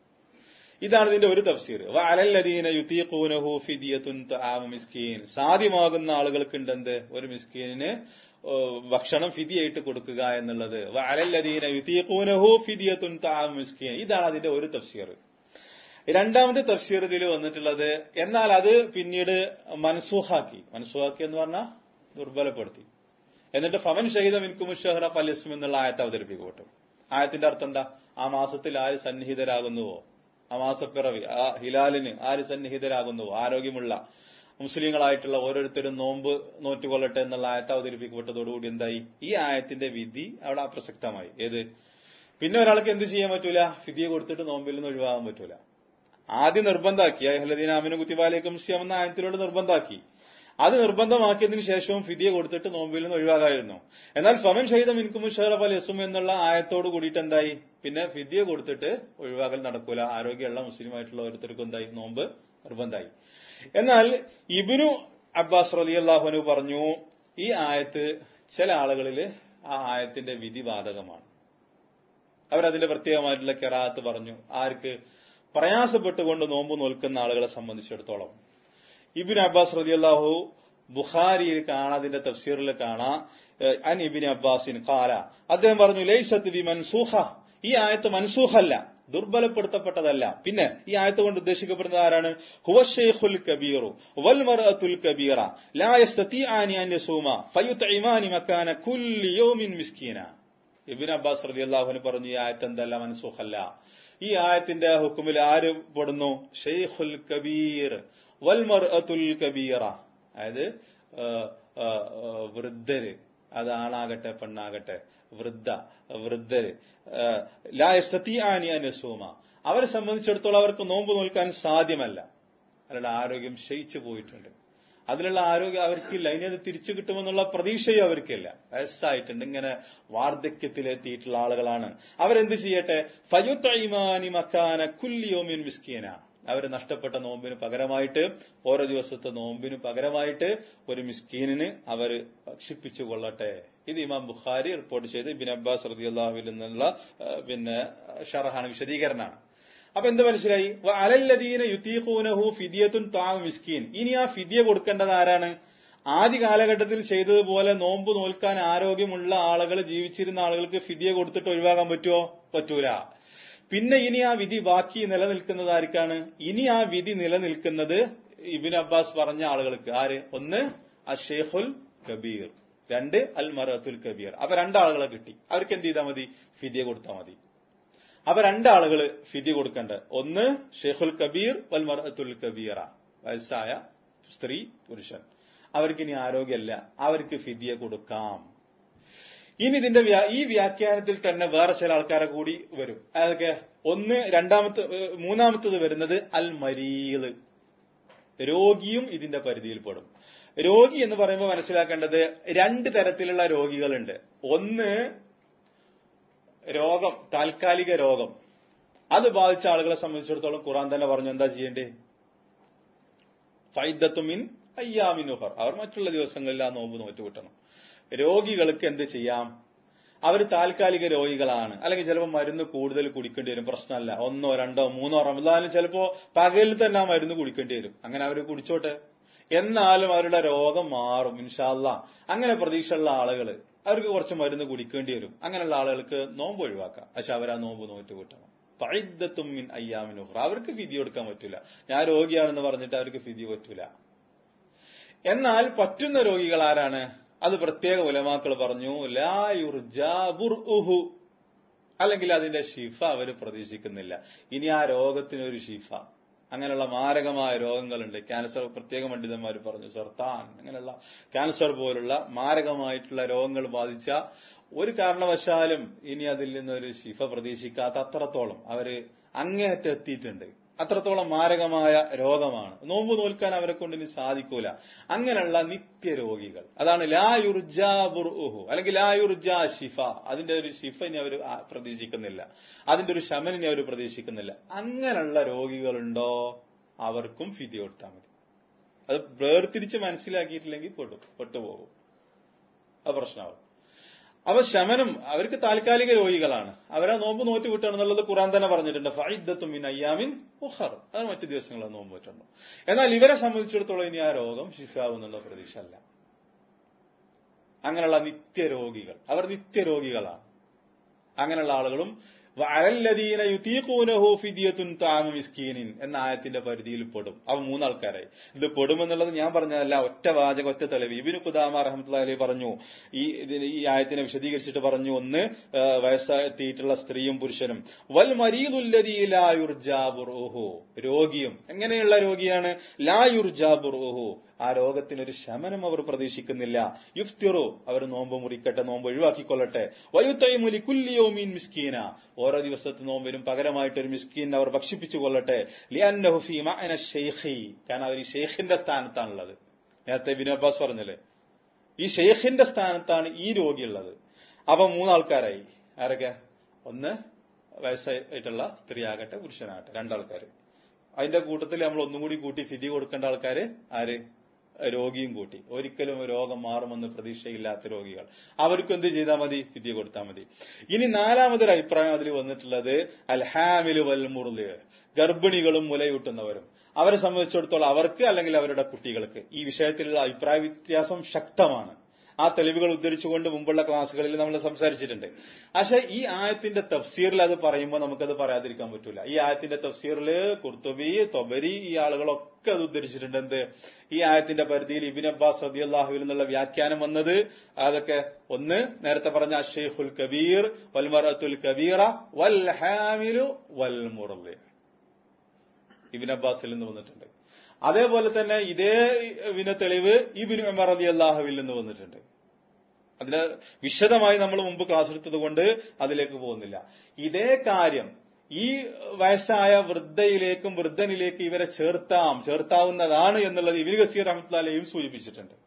ഇതാണ് ഇതിന്റെ ഒരു തഫ്സീർ അലല്ലദീന യുതീഖൂനഹു ഫിദിയത്തുൻ തആമു മിസ്കീൻ സാധ്യമാകുന്ന ആളുകൾക്ക് എന്ത് ഒരു മിസ്കീനിന് ഭക്ഷണം ഫിദിയായിട്ട് കൊടുക്കുക എന്നുള്ളത് അലല്ലദീന യുതീഖൂനഹു ഫിദിയത്തുൻ തആമു മിസ്കീൻ ഇതാണ് അതിന്റെ ഒരു തഫ്സീർ രണ്ടാമത്തെ തഫ്സീർ ഇതിൽ വന്നിട്ടുള്ളത് എന്നാൽ അത് പിന്നീട് മൻസൂഹാക്കി മൻസൂഹാക്കി എന്ന് പറഞ്ഞാൽ ദുർബലപ്പെടുത്തി എന്നിട്ട് ഫവൻ ഷഹീദ മിൻകും ഷഹറ ഫലിസ്ം എന്നുള്ള ആയത്ത് അവതരിപ്പിക്കപ്പെട്ടു ആയത്തിന്റെ അർത്ഥം എന്താ ആ മാസത്തിൽ ആര് സന്നിഹിതരാകുന്നുവോ ആ മാസപ്പിറവി ആ ഹിലാലിന് ആര് സന്നിഹിതരാകുന്നുവോ ആരോഗ്യമുള്ള മുസ്ലിങ്ങളായിട്ടുള്ള ഓരോരുത്തരും നോമ്പ് നോറ്റുകൊള്ളട്ടെ എന്നുള്ള ആയത്ത് അവതരിപ്പിക്കപ്പെട്ടതോടുകൂടി എന്തായി ഈ ആയത്തിന്റെ വിധി അവിടെ അപ്രസക്തമായി ഏത് പിന്നെ ഒരാൾക്ക് എന്ത് ചെയ്യാൻ പറ്റൂല ഫിദിയെ കൊടുത്തിട്ട് നോമ്പിൽ നിന്ന് ഒഴിവാകാൻ പറ്റൂല ആദ്യം നിർബന്ധാക്കി അഹ്ലദീൻ അമിനു കുത്തിബാലേക്കും സിയം എന്ന ആയത്തിലൂടെ നിർബന്ധാക്കി അത് നിർബന്ധമാക്കിയതിനു ശേഷവും ഫിദിയെ കൊടുത്തിട്ട് നോമ്പിൽ നിന്ന് ഒഴിവാകായിരുന്നു എന്നാൽ ഫമൻ ഷഹീദ മിൻകും ഷഹറഫ് അൽ യസും എന്നുള്ള ആയത്തോട് കൂടിയിട്ട് എന്തായി പിന്നെ ഫിദിയെ കൊടുത്തിട്ട് ഒഴിവാക്കൽ നടക്കൂല ആരോഗ്യമുള്ള മുസ്ലിമായിട്ടുള്ള ഓരോരുത്തർക്കും എന്തായി നോമ്പ് നിർബന്ധമായി എന്നാൽ ഇബിനു അബ്ബാസ് റലി അള്ളാഹുനു പറഞ്ഞു ഈ ആയത്ത് ചില ആളുകളിൽ ആ ആയത്തിന്റെ വിധി ബാധകമാണ് അവരതിന്റെ പ്രത്യേകമായിട്ടുള്ള കെറാത്ത് പറഞ്ഞു ആർക്ക് പ്രയാസപ്പെട്ടുകൊണ്ട് നോമ്പ് നോൽക്കുന്ന ആളുകളെ സംബന്ധിച്ചിടത്തോളം ഇബിൻ അബ്ബാസ് റതിയല്ലാഹു ബുഖാരിയിൽ കാണാം അതിന്റെ തഫ്സീറിൽ കാണാം അൻ ഇബിൻ അബ്ബാസിൻ കാല അദ്ദേഹം പറഞ്ഞു ലൈസത്ത് ബി മൻസൂഖ ഈ ആയത്ത് മൻസൂഖല്ല ദുർബലപ്പെടുത്തപ്പെട്ടതല്ല പിന്നെ ഈ ആയത്ത് കൊണ്ട് ഉദ്ദേശിക്കപ്പെടുന്നത് ആരാണ് ഹുവഷേഖുൽ കബീറു വൽ മറഅത്തുൽ കബീറ ലാ യസ്തതിആനി അൻ യസൂമ ഫയുത്ഇമാനി മക്കാന കുല്ലി യൗമിൻ മിസ്കീന ഇബിൻ അബ്ബാസ് റളിയല്ലാഹു പറഞ്ഞു ഈ ആയത്ത് എന്തല്ല മൻസൂഖല്ല ഈ ആയത്തിന്റെ ഹുക്കുമിൽ ആര് പെടുന്നു ഷെയ്ഖുൽ കബീർ വൽമർഅത്തുൽ കബീറ അതായത് വൃദ്ധര് അത് ആണാകട്ടെ പെണ്ണാകട്ടെ വൃദ്ധ വൃദ്ധര് ലായസ്തീആനി അനസൂമ അവരെ സംബന്ധിച്ചിടത്തോളം അവർക്ക് നോമ്പ് നോൽക്കാൻ സാധ്യമല്ല അവരുടെ ആരോഗ്യം ക്ഷയിച്ചു പോയിട്ടുണ്ട് അതിനുള്ള ആരോഗ്യം അവർക്കില്ല ഇനി അത് തിരിച്ചു കിട്ടുമെന്നുള്ള പ്രതീക്ഷയും അവർക്കില്ല വയസ്സായിട്ടുണ്ട് ഇങ്ങനെ വാർദ്ധക്യത്തിലെത്തിയിട്ടുള്ള ആളുകളാണ് അവരെന്ത് ചെയ്യട്ടെ ഫയുത്തൈമാനി മക്കാന കുല്ലിയോമിൻ മിസ്കീന അവർ നഷ്ടപ്പെട്ട നോമ്പിന് പകരമായിട്ട് ഓരോ ദിവസത്തെ നോമ്പിന് പകരമായിട്ട് ഒരു മിസ്കീനിന് അവർ ഭക്ഷിപ്പിച്ചു കൊള്ളട്ടെ ഇത് ഇമാം ബുഖാരി റിപ്പോർട്ട് ചെയ്ത് ബിൻ അബ്ബാസ് റദിയല്ലാഹുവിൽ നിന്നുള്ള പിന്നെ ഷറഹാണ് വിശദീകരണമാണ് അപ്പൊ എന്ത് മനസ്സിലായി അലല്ലദീന യുത്തീഖൂനഹു ഫിദിയത്തുൻ താം മിസ്കീൻ ഇനി ആ ഫിദിയ കൊടുക്കേണ്ടത് ആരാണ് ആദ്യ കാലഘട്ടത്തിൽ ചെയ്തതുപോലെ നോമ്പ് നോൽക്കാൻ ആരോഗ്യമുള്ള ആളുകൾ ജീവിച്ചിരുന്ന ആളുകൾക്ക് ഫിദിയ കൊടുത്തിട്ട് ഒഴിവാക്കാൻ പറ്റുമോ പറ്റൂല പിന്നെ ഇനി ആ വിധി ബാക്കി നിലനിൽക്കുന്നത് ആർക്കാണ് ഇനി ആ വിധി നിലനിൽക്കുന്നത് ഇബിൻ അബ്ബാസ് പറഞ്ഞ ആളുകൾക്ക് ആര് ഒന്ന് അഷേഖുൽ കബീർ രണ്ട് അൽ മറത്തുൽ കബീർ അപ്പൊ രണ്ടാളുകളെ കിട്ടി അവർക്ക് എന്ത് ചെയ്താൽ മതി ഫിദിയ കൊടുത്താൽ മതി അപ്പൊ രണ്ടാളുകൾ ഫിദി കൊടുക്കേണ്ടത് ഒന്ന് ഷെയ്ഖുൽ കബീർ വൽ മറത്തുൽ കബീറ വയസ്സായ സ്ത്രീ പുരുഷൻ അവർക്ക് ഇനി ആരോഗ്യമല്ല അവർക്ക് ഫിദിയ കൊടുക്കാം ഇനി ഇതിന്റെ ഈ വ്യാഖ്യാനത്തിൽ തന്നെ വേറെ ചില ആൾക്കാരെ കൂടി വരും അതൊക്കെ ഒന്ന് രണ്ടാമത്തെ മൂന്നാമത്തത് വരുന്നത് അൽ മരീദ് രോഗിയും ഇതിന്റെ പരിധിയിൽപ്പെടും രോഗി എന്ന് പറയുമ്പോൾ മനസ്സിലാക്കേണ്ടത് രണ്ട് തരത്തിലുള്ള രോഗികളുണ്ട് ഒന്ന് രോഗം താൽക്കാലിക രോഗം അത് ബാധിച്ച ആളുകളെ സംബന്ധിച്ചിടത്തോളം ഖുറാൻ തന്നെ പറഞ്ഞു എന്താ ചെയ്യേണ്ടേ ഫൈദത്തുമിൻ അയ്യാമിനുഹർ അവർ മറ്റുള്ള ദിവസങ്ങളിൽ ആ നോമ്പ് നോറ്റ് കിട്ടണം രോഗികൾക്ക് എന്ത് ചെയ്യാം അവർ താൽക്കാലിക രോഗികളാണ് അല്ലെങ്കിൽ ചിലപ്പോൾ മരുന്ന് കൂടുതൽ കുടിക്കേണ്ടി വരും പ്രശ്നമല്ല ഒന്നോ രണ്ടോ മൂന്നോ റമദാനിൽ ചിലപ്പോ പകലിൽ തന്നെ ആ മരുന്ന് കുടിക്കേണ്ടി വരും അങ്ങനെ അവർ കുടിച്ചോട്ടെ എന്നാലും അവരുടെ രോഗം മാറും ഇൻഷാല്ല അങ്ങനെ പ്രതീക്ഷയുള്ള ആളുകൾ അവർക്ക് കുറച്ച് മരുന്ന് കുടിക്കേണ്ടി വരും അങ്ങനെയുള്ള ആളുകൾക്ക് നോമ്പ് ഒഴിവാക്കാം പക്ഷെ അവർ ആ നോമ്പ് നോറ്റ് കിട്ടണം പഴുദത്തും മിൻ അയ്യാമിനുഹർ അവർക്ക് ഫിതി കൊടുക്കാൻ പറ്റൂല ഞാൻ രോഗിയാണെന്ന് പറഞ്ഞിട്ട് അവർക്ക് ഫിതി പറ്റൂല എന്നാൽ പറ്റുന്ന രോഗികൾ ആരാണ് അത് പ്രത്യേക ഉലമാക്കൾ പറഞ്ഞു ലായുർജാബുർഉഹു അല്ലെങ്കിൽ അതിന്റെ ഷിഫ അവർ പ്രതീക്ഷിക്കുന്നില്ല ഇനി ആ രോഗത്തിനൊരു ഷിഫ അങ്ങനെയുള്ള മാരകമായ രോഗങ്ങളുണ്ട് ക്യാൻസർ പ്രത്യേക പണ്ഡിതന്മാർ പറഞ്ഞു സർത്താൻ അങ്ങനെയുള്ള ക്യാൻസർ പോലുള്ള മാരകമായിട്ടുള്ള രോഗങ്ങൾ ബാധിച്ച ഒരു കാരണവശാലും ഇനി അതിൽ നിന്നൊരു ശിഫ പ്രതീക്ഷിക്കാത്ത അത്രത്തോളം അവര് അങ്ങേയറ്റം എത്തിയിട്ടുണ്ട് അത്രത്തോളം മാരകമായ രോഗമാണ് നോമ്പ് നോൽക്കാൻ അവരെ കൊണ്ട് ഇനി സാധിക്കൂല അങ്ങനെയുള്ള നിത്യരോഗികൾ അതാണ് ലായുർജാ ബുർഉഹു അല്ലെങ്കിൽ ലായുർജാ ഷിഫ അതിന്റെ ഒരു ഷിഫ ഇനി അവർ പ്രതീക്ഷിക്കുന്നില്ല അതിന്റെ ഒരു ശമനം ഇനി അവർ പ്രതീക്ഷിക്കുന്നില്ല അങ്ങനെയുള്ള രോഗികളുണ്ടോ അവർക്കും ഫിതി കൊടുത്താൽ മതി അത് വേർതിരിച്ച് മനസ്സിലാക്കിയിട്ടില്ലെങ്കിൽ പെട്ടു പെട്ടുപോകും അത് പ്രശ്നമാവും അപ്പൊ ശമനം അവർക്ക് താൽക്കാലിക രോഗികളാണ് അവരാ നോമ്പ് നോറ്റ് വിട്ടാണെന്നുള്ളത് ഖുറാൻ തന്നെ പറഞ്ഞിട്ടുണ്ട് ഫൈദത്തും മിൻ അയ്യാമിൻ ഉഹർ അത് മറ്റു ദിവസങ്ങളിൽ നോമ്പ് വിട്ടുണ്ട് എന്നാൽ ഇവരെ സംബന്ധിച്ചിടത്തോളം ഇനി ആ രോഗം ശിഫാവുന്നുള്ള പ്രതീക്ഷ അല്ല അങ്ങനെയുള്ള നിത്യരോഗികൾ അവർ നിത്യരോഗികളാണ് അങ്ങനെയുള്ള ആളുകളും വഅലല്ലദീന യുതീഖൂനഹു ഫിദിയത്തുൻ താമു മിസ്കീനിൻ എന്ന ആയത്തിന്റെ പരിധിയിൽ പെടും അവ മൂന്നാൾക്കാരായി ഇത് പെടുമെന്നുള്ളത് ഞാൻ പറഞ്ഞതല്ല ഒറ്റ വാചക ഒറ്റ തെളിവ് ഇബിനു കുദാമ റഹ്മത്തുള്ളാഹി അലൈഹി പറഞ്ഞു ഈ ഇതിന് ഈ ആയത്തിനെ വിശദീകരിച്ചിട്ട് പറഞ്ഞു ഒന്ന് ആ, വയസ്സെത്തിയിട്ടുള്ള സ്ത്രീയും പുരുഷനും വൽ മരീദുല്ലദീ ലാ യുർജാബുറുഹു രോഗിയും എങ്ങനെയുള്ള രോഗിയാണ് ലാ യുർജാബുറുഹു ആ രോഗത്തിനൊരു ശമനം അവർ പ്രതീക്ഷിക്കുന്നില്ല യുഫ്തിറു അവർ നോമ്പ് മുറിക്കട്ടെ നോമ്പ് ഒഴിവാക്കിക്കൊള്ളട്ടെ വയുത്തൈമുലി കുല്ലിയോമീൻ മിസ്കീന ഓരോ ദിവസത്തെ നോമ്പിനും പകരമായിട്ട് ഒരു മിസ്കീൻ അവർ ഭക്ഷിപ്പിച്ചു കൊള്ളട്ടെ ലിയന്നഹു ഫീ മഅന ഷെയ്ഖി കാരണം അവർ ഈ ഷെയ്ഖിന്റെ സ്ഥാനത്താണുള്ളത് നേരത്തെ ബിൻ അബ്ബാസ് പറഞ്ഞല്ലേ ഈ ഷെയ്ഖിന്റെ സ്ഥാനത്താണ് ഈ രോഗിയുള്ളത് അപ്പൊ മൂന്നാൾക്കാരായി ആരൊക്കെ ഒന്ന് വയസ്സായിട്ടുള്ള സ്ത്രീ ആകട്ടെ പുരുഷനാകട്ടെ രണ്ടാൾക്കാര് അതിന്റെ കൂട്ടത്തിൽ നമ്മൾ ഒന്നും കൂടി കൂട്ടി ഫിതി കൊടുക്കേണ്ട ആൾക്കാര് ആര് രോഗിയും കൂട്ടി ഒരിക്കലും രോഗം മാറുമെന്ന് പ്രതീക്ഷയില്ലാത്ത രോഗികൾ അവർക്ക് എന്ത് ചെയ്താൽ മതി ഫിതി കൊടുത്താൽ മതി ഇനി നാലാമതൊരു അഭിപ്രായം അതിൽ വന്നിട്ടുള്ളത് അൽഹാമിലു വൽ മുറുല് ഗർഭിണികളും മുലയൂട്ടുന്നവരും അവരെ സംബന്ധിച്ചിടത്തോളം അവർക്ക് അല്ലെങ്കിൽ അവരുടെ കുട്ടികൾക്ക് ഈ വിഷയത്തിലുള്ള അഭിപ്രായ വ്യത്യാസം ശക്തമാണ് ആ തെളിവുകൾ ഉദ്ധരിച്ചുകൊണ്ട് മുമ്പുള്ള ക്ലാസ്സുകളിൽ നമ്മൾ സംസാരിച്ചിട്ടുണ്ട് പക്ഷെ ഈ ആയത്തിന്റെ തഫ്സീറിൽ അത് പറയുമ്പോൾ നമുക്കത് പറയാതിരിക്കാൻ പറ്റൂല ഈ ആയത്തിന്റെ തഫ്സീറിൽ കുർത്തുബി തൊബരി ഈ ആളുകളൊക്കെ അത് ഉദ്ധരിച്ചിട്ടുണ്ട് എന്ത് ഈ ആയത്തിന്റെ പരിധിയിൽ ഇബിൻ അബ്ബാസ് റദിയല്ലാഹുവിൽ നിന്നുള്ള വ്യാഖ്യാനം വന്നത് അതൊക്കെ ഒന്ന് നേരത്തെ പറഞ്ഞ അഷേഖുൽ കബീർ വൽമറത്തുൽ കബീറ വൽ ഹാമിലു വൽ മുറല് ഇബിൻ അബ്ബാസിൽ നിന്ന് വന്നിട്ടുണ്ട് അതേപോലെ തന്നെ ഇതേ വിന തെളിവ് ഇബിൻ ഉമർ റതി അള്ളാഹുവിൽ നിന്ന് വന്നിട്ടുണ്ട് അതിന് വിശദമായി നമ്മൾ മുമ്പ് ക്ലാസ് എടുത്തത് കൊണ്ട് അതിലേക്ക് പോകുന്നില്ല ഇതേ കാര്യം ഈ വയസ്സായ വൃദ്ധയിലേക്കും വൃദ്ധനിലേക്ക് ഇവരെ ചേർത്താം ചേർത്താവുന്നതാണ് എന്നുള്ളത് ഇബിൻ ഗസീർ അഹമ്മദ്ലാലയും സൂചിപ്പിച്ചിട്ടുണ്ട്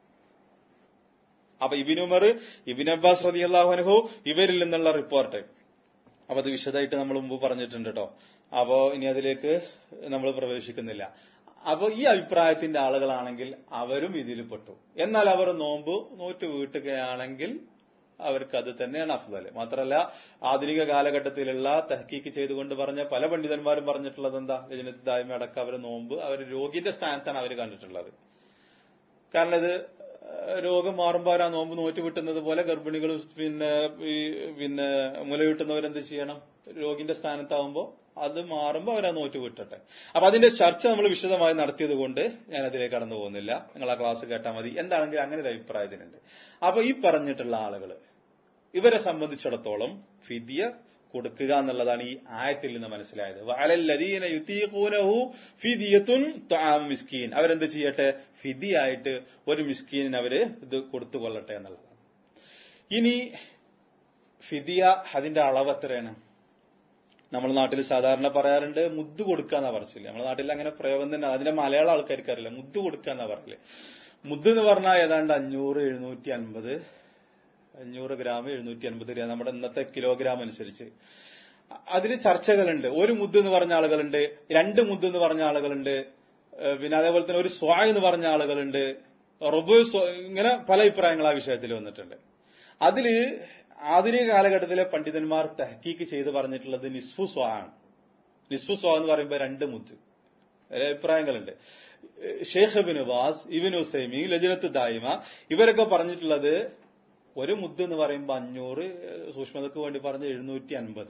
അപ്പൊ ഇബിൻ ഉമർ ഇബിൻ അബ്ബാസ് റതി അള്ളാഹുനഹു ഇവരിൽ നിന്നുള്ള റിപ്പോർട്ട് അപ്പൊ അത് വിശദമായിട്ട് നമ്മൾ മുമ്പ് പറഞ്ഞിട്ടുണ്ട് കേട്ടോ അപ്പോ ഇനി അതിലേക്ക് നമ്മൾ പ്രവേശിക്കുന്നില്ല അപ്പൊ ഈ അഭിപ്രായത്തിന്റെ ആളുകളാണെങ്കിൽ അവരും ഇതിൽ പെട്ടു എന്നാൽ അവർ നോമ്പ് നോറ്റ് വീട്ടുകയാണെങ്കിൽ അവർക്ക് അത് തന്നെയാണ് അഫ്ദല് മാത്രമല്ല ആധുനിക കാലഘട്ടത്തിലുള്ള തഹക്കീക്ക് ചെയ്തുകൊണ്ട് പറഞ്ഞ പല പണ്ഡിതന്മാരും പറഞ്ഞിട്ടുള്ളത് എന്താ രജനത്ത് ദായ്മ അടക്കം അവർ നോമ്പ് അവർ രോഗിന്റെ സ്ഥാനത്താണ് അവർ കണ്ടിട്ടുള്ളത് കാരണം ഇത് രോഗം മാറുമ്പോൾ അവർ ആ നോമ്പ് നോറ്റ് വിട്ടുന്നത് പോലെ ഗർഭിണികൾ പിന്നെ ഈ പിന്നെ മുലയൂട്ടുന്നവരെന്ത് ചെയ്യണം രോഗിന്റെ സ്ഥാനത്താവുമ്പോൾ അത് മാറുമ്പോൾ അവരാ നോറ്റ് വിട്ടട്ടെ അപ്പൊ അതിന്റെ ചർച്ച നമ്മൾ വിശദമായി നടത്തിയത് കൊണ്ട് ഞാൻ അതിലേക്ക് കടന്നു പോകുന്നില്ല നിങ്ങൾ ആ ക്ലാസ് കേട്ടാൽ മതി എന്താണെങ്കിലും അങ്ങനെ ഒരു അഭിപ്രായത്തിനുണ്ട് അപ്പൊ ഈ പറഞ്ഞിട്ടുള്ള ആളുകൾ ഇവരെ സംബന്ധിച്ചിടത്തോളം ഫിദിയ കൊടുക്കുക എന്നുള്ളതാണ് ഈ ആയത്തിൽ നിന്ന് മനസ്സിലായത് വഅലല്ലദീന യുതീഖൂനഹു ഫിദിയത്തുൻ തആം മിസ്കീൻ അവരെന്ത് ചെയ്യട്ടെ ഫിദിയായിട്ട് ഒരു മിസ്കീനിന് അവര് ഇത് കൊടുത്തു കൊള്ളട്ടെ എന്നുള്ളതാണ് ഇനി ഫിദിയ അതിന്റെ അളവ് എത്രയാണ് നമ്മുടെ നാട്ടിൽ സാധാരണ പറയാറുണ്ട് മുദ്ദ് കൊടുക്കുക എന്നാ പറച്ചില്ല നമ്മുടെ നാട്ടിൽ അങ്ങനെ പ്രയോഗം തന്നെ അതിന്റെ മലയാള ആൾക്കാർക്ക് അറിയില്ല മുദ്ദ് കൊടുക്കുക എന്നാ പറയല് മുദ്ദ് എന്ന് പറഞ്ഞാൽ ഏതാണ്ട് അഞ്ഞൂറ് എഴുന്നൂറ്റി അൻപത് അഞ്ഞൂറ് ഗ്രാം എഴുന്നൂറ്റി അൻപത് ഗ്രാം നമ്മുടെ ഇന്നത്തെ കിലോഗ്രാം അനുസരിച്ച് അതിൽ ചർച്ചകളുണ്ട് ഒരു മുദ്ദ് എന്ന് പറഞ്ഞ ആളുകളുണ്ട് രണ്ട് മുദ്ദ് എന്ന് പറഞ്ഞ ആളുകളുണ്ട് ഏഹ് പിന്നെ അതേപോലെ തന്നെ ഒരു സ്വാ എന്ന് പറഞ്ഞ ആളുകളുണ്ട് റൊബ് ഇങ്ങനെ പല അഭിപ്രായങ്ങൾ ആ വിഷയത്തിൽ വന്നിട്ടുണ്ട് അതില് ആധുനിക കാലഘട്ടത്തിലെ പണ്ഡിതന്മാർ തഹക്കീക്ക് ചെയ്ത് പറഞ്ഞിട്ടുള്ളത് നിസ്ഫു സ്വാ ആണ് നിസ്ഫു സ്വാ എന്ന് പറയുമ്പോൾ രണ്ട് മുദ്ദ് ചില അഭിപ്രായങ്ങളുണ്ട് ഷെയ്ഖ് ഇബിൻ വാസ് ഇബിൻ ഹുസൈമി ലജനത്ത് ദായിമ ഇവരൊക്കെ പറഞ്ഞിട്ടുള്ളത് ഒരു മുദ്ദ് എന്ന് പറയുമ്പോൾ അഞ്ഞൂറ് സൂക്ഷ്മതക്ക് വേണ്ടി പറഞ്ഞ എഴുന്നൂറ്റി അൻപത്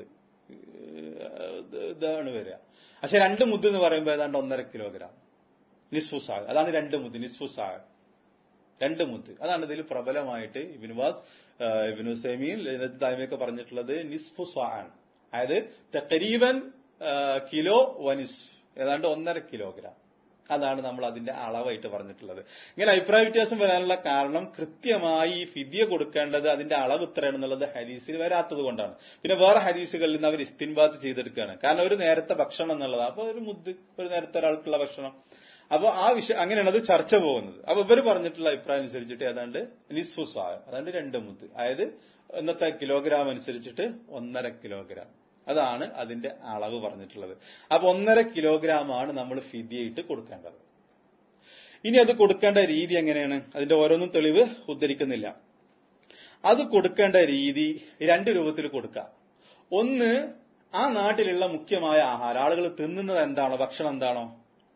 ഇതാണ് വരിക പക്ഷെ രണ്ട് മുദ്ദ് എന്ന് പറയുമ്പോൾ ഏതാണ്ട് ഒന്നര കിലോഗ്രാം നിസ്ഫു സാഗ് അതാണ് രണ്ട് മുദ്ദ് നിസ്ഫു സാഗ് രണ്ട് മുത്ത് അതാണ് ഇതിൽ പ്രബലമായിട്ട് ഇബിൻ വാസ് ഇബിൻ ഹുസൈമിയും ലജനത്ത് ദായിമയൊക്കെ പറഞ്ഞിട്ടുള്ളത് നിസ്ഫു സ്വാൻ അതായത് തക്കരീബൻ കിലോ വനിസ് ഏതാണ്ട് ഒന്നര കിലോഗ്രാം അതാണ് നമ്മൾ അതിന്റെ അളവായിട്ട് പറഞ്ഞിട്ടുള്ളത് ഇങ്ങനെ അഭിപ്രായ വ്യത്യാസം വരാനുള്ള കാരണം കൃത്യമായി ഈ ഫിദിയ കൊടുക്കേണ്ടത് അതിന്റെ അളവ് ഇത്രയാണെന്നുള്ളത് ഹദീസിൽ വരാത്തത് കൊണ്ടാണ് പിന്നെ വേറെ ഹദീസുകളിൽ നിന്ന് അവർ ഇസ്തിൻബാത്ത് ചെയ്തെടുക്കുകയാണ് കാരണം ഒരു നേരത്തെ ഭക്ഷണം എന്നുള്ളതാണ് അപ്പൊ ഒരു മുദ്ദ് ഒരു നേരത്തെ ഒരാൾക്കുള്ള ഭക്ഷണം അപ്പൊ ആ വിഷയം അങ്ങനെയാണ് അത് ചർച്ച പോകുന്നത് അപ്പൊ ഇവർ പറഞ്ഞിട്ടുള്ള അഭിപ്രായം അനുസരിച്ചിട്ട് ഏതാണ്ട് നിസ്ഫുസ്വായം അതാണ്ട് രണ്ട് മുദ്ദ് അതായത് ഇന്നത്തെ കിലോഗ്രാം അനുസരിച്ചിട്ട് ഒന്നര കിലോഗ്രാം അതാണ് അതിന്റെ അളവ് പറഞ്ഞിട്ടുള്ളത് അപ്പൊ ഒന്നര കിലോഗ്രാം ആണ് നമ്മൾ ഫിദിയായിട്ട് കൊടുക്കേണ്ടത് ഇനി അത് കൊടുക്കേണ്ട രീതി എങ്ങനെയാണ് അതിന്റെ ഓരോന്നും തെളിവ് ഉദ്ധരിക്കുന്നില്ല അത് കൊടുക്കേണ്ട രീതി രണ്ട് രൂപത്തിൽ കൊടുക്കാം ഒന്ന് ആ നാട്ടിലുള്ള മുഖ്യമായ ആഹാരം ആളുകൾ തിന്നുന്നത് എന്താണോ ഭക്ഷണം എന്താണോ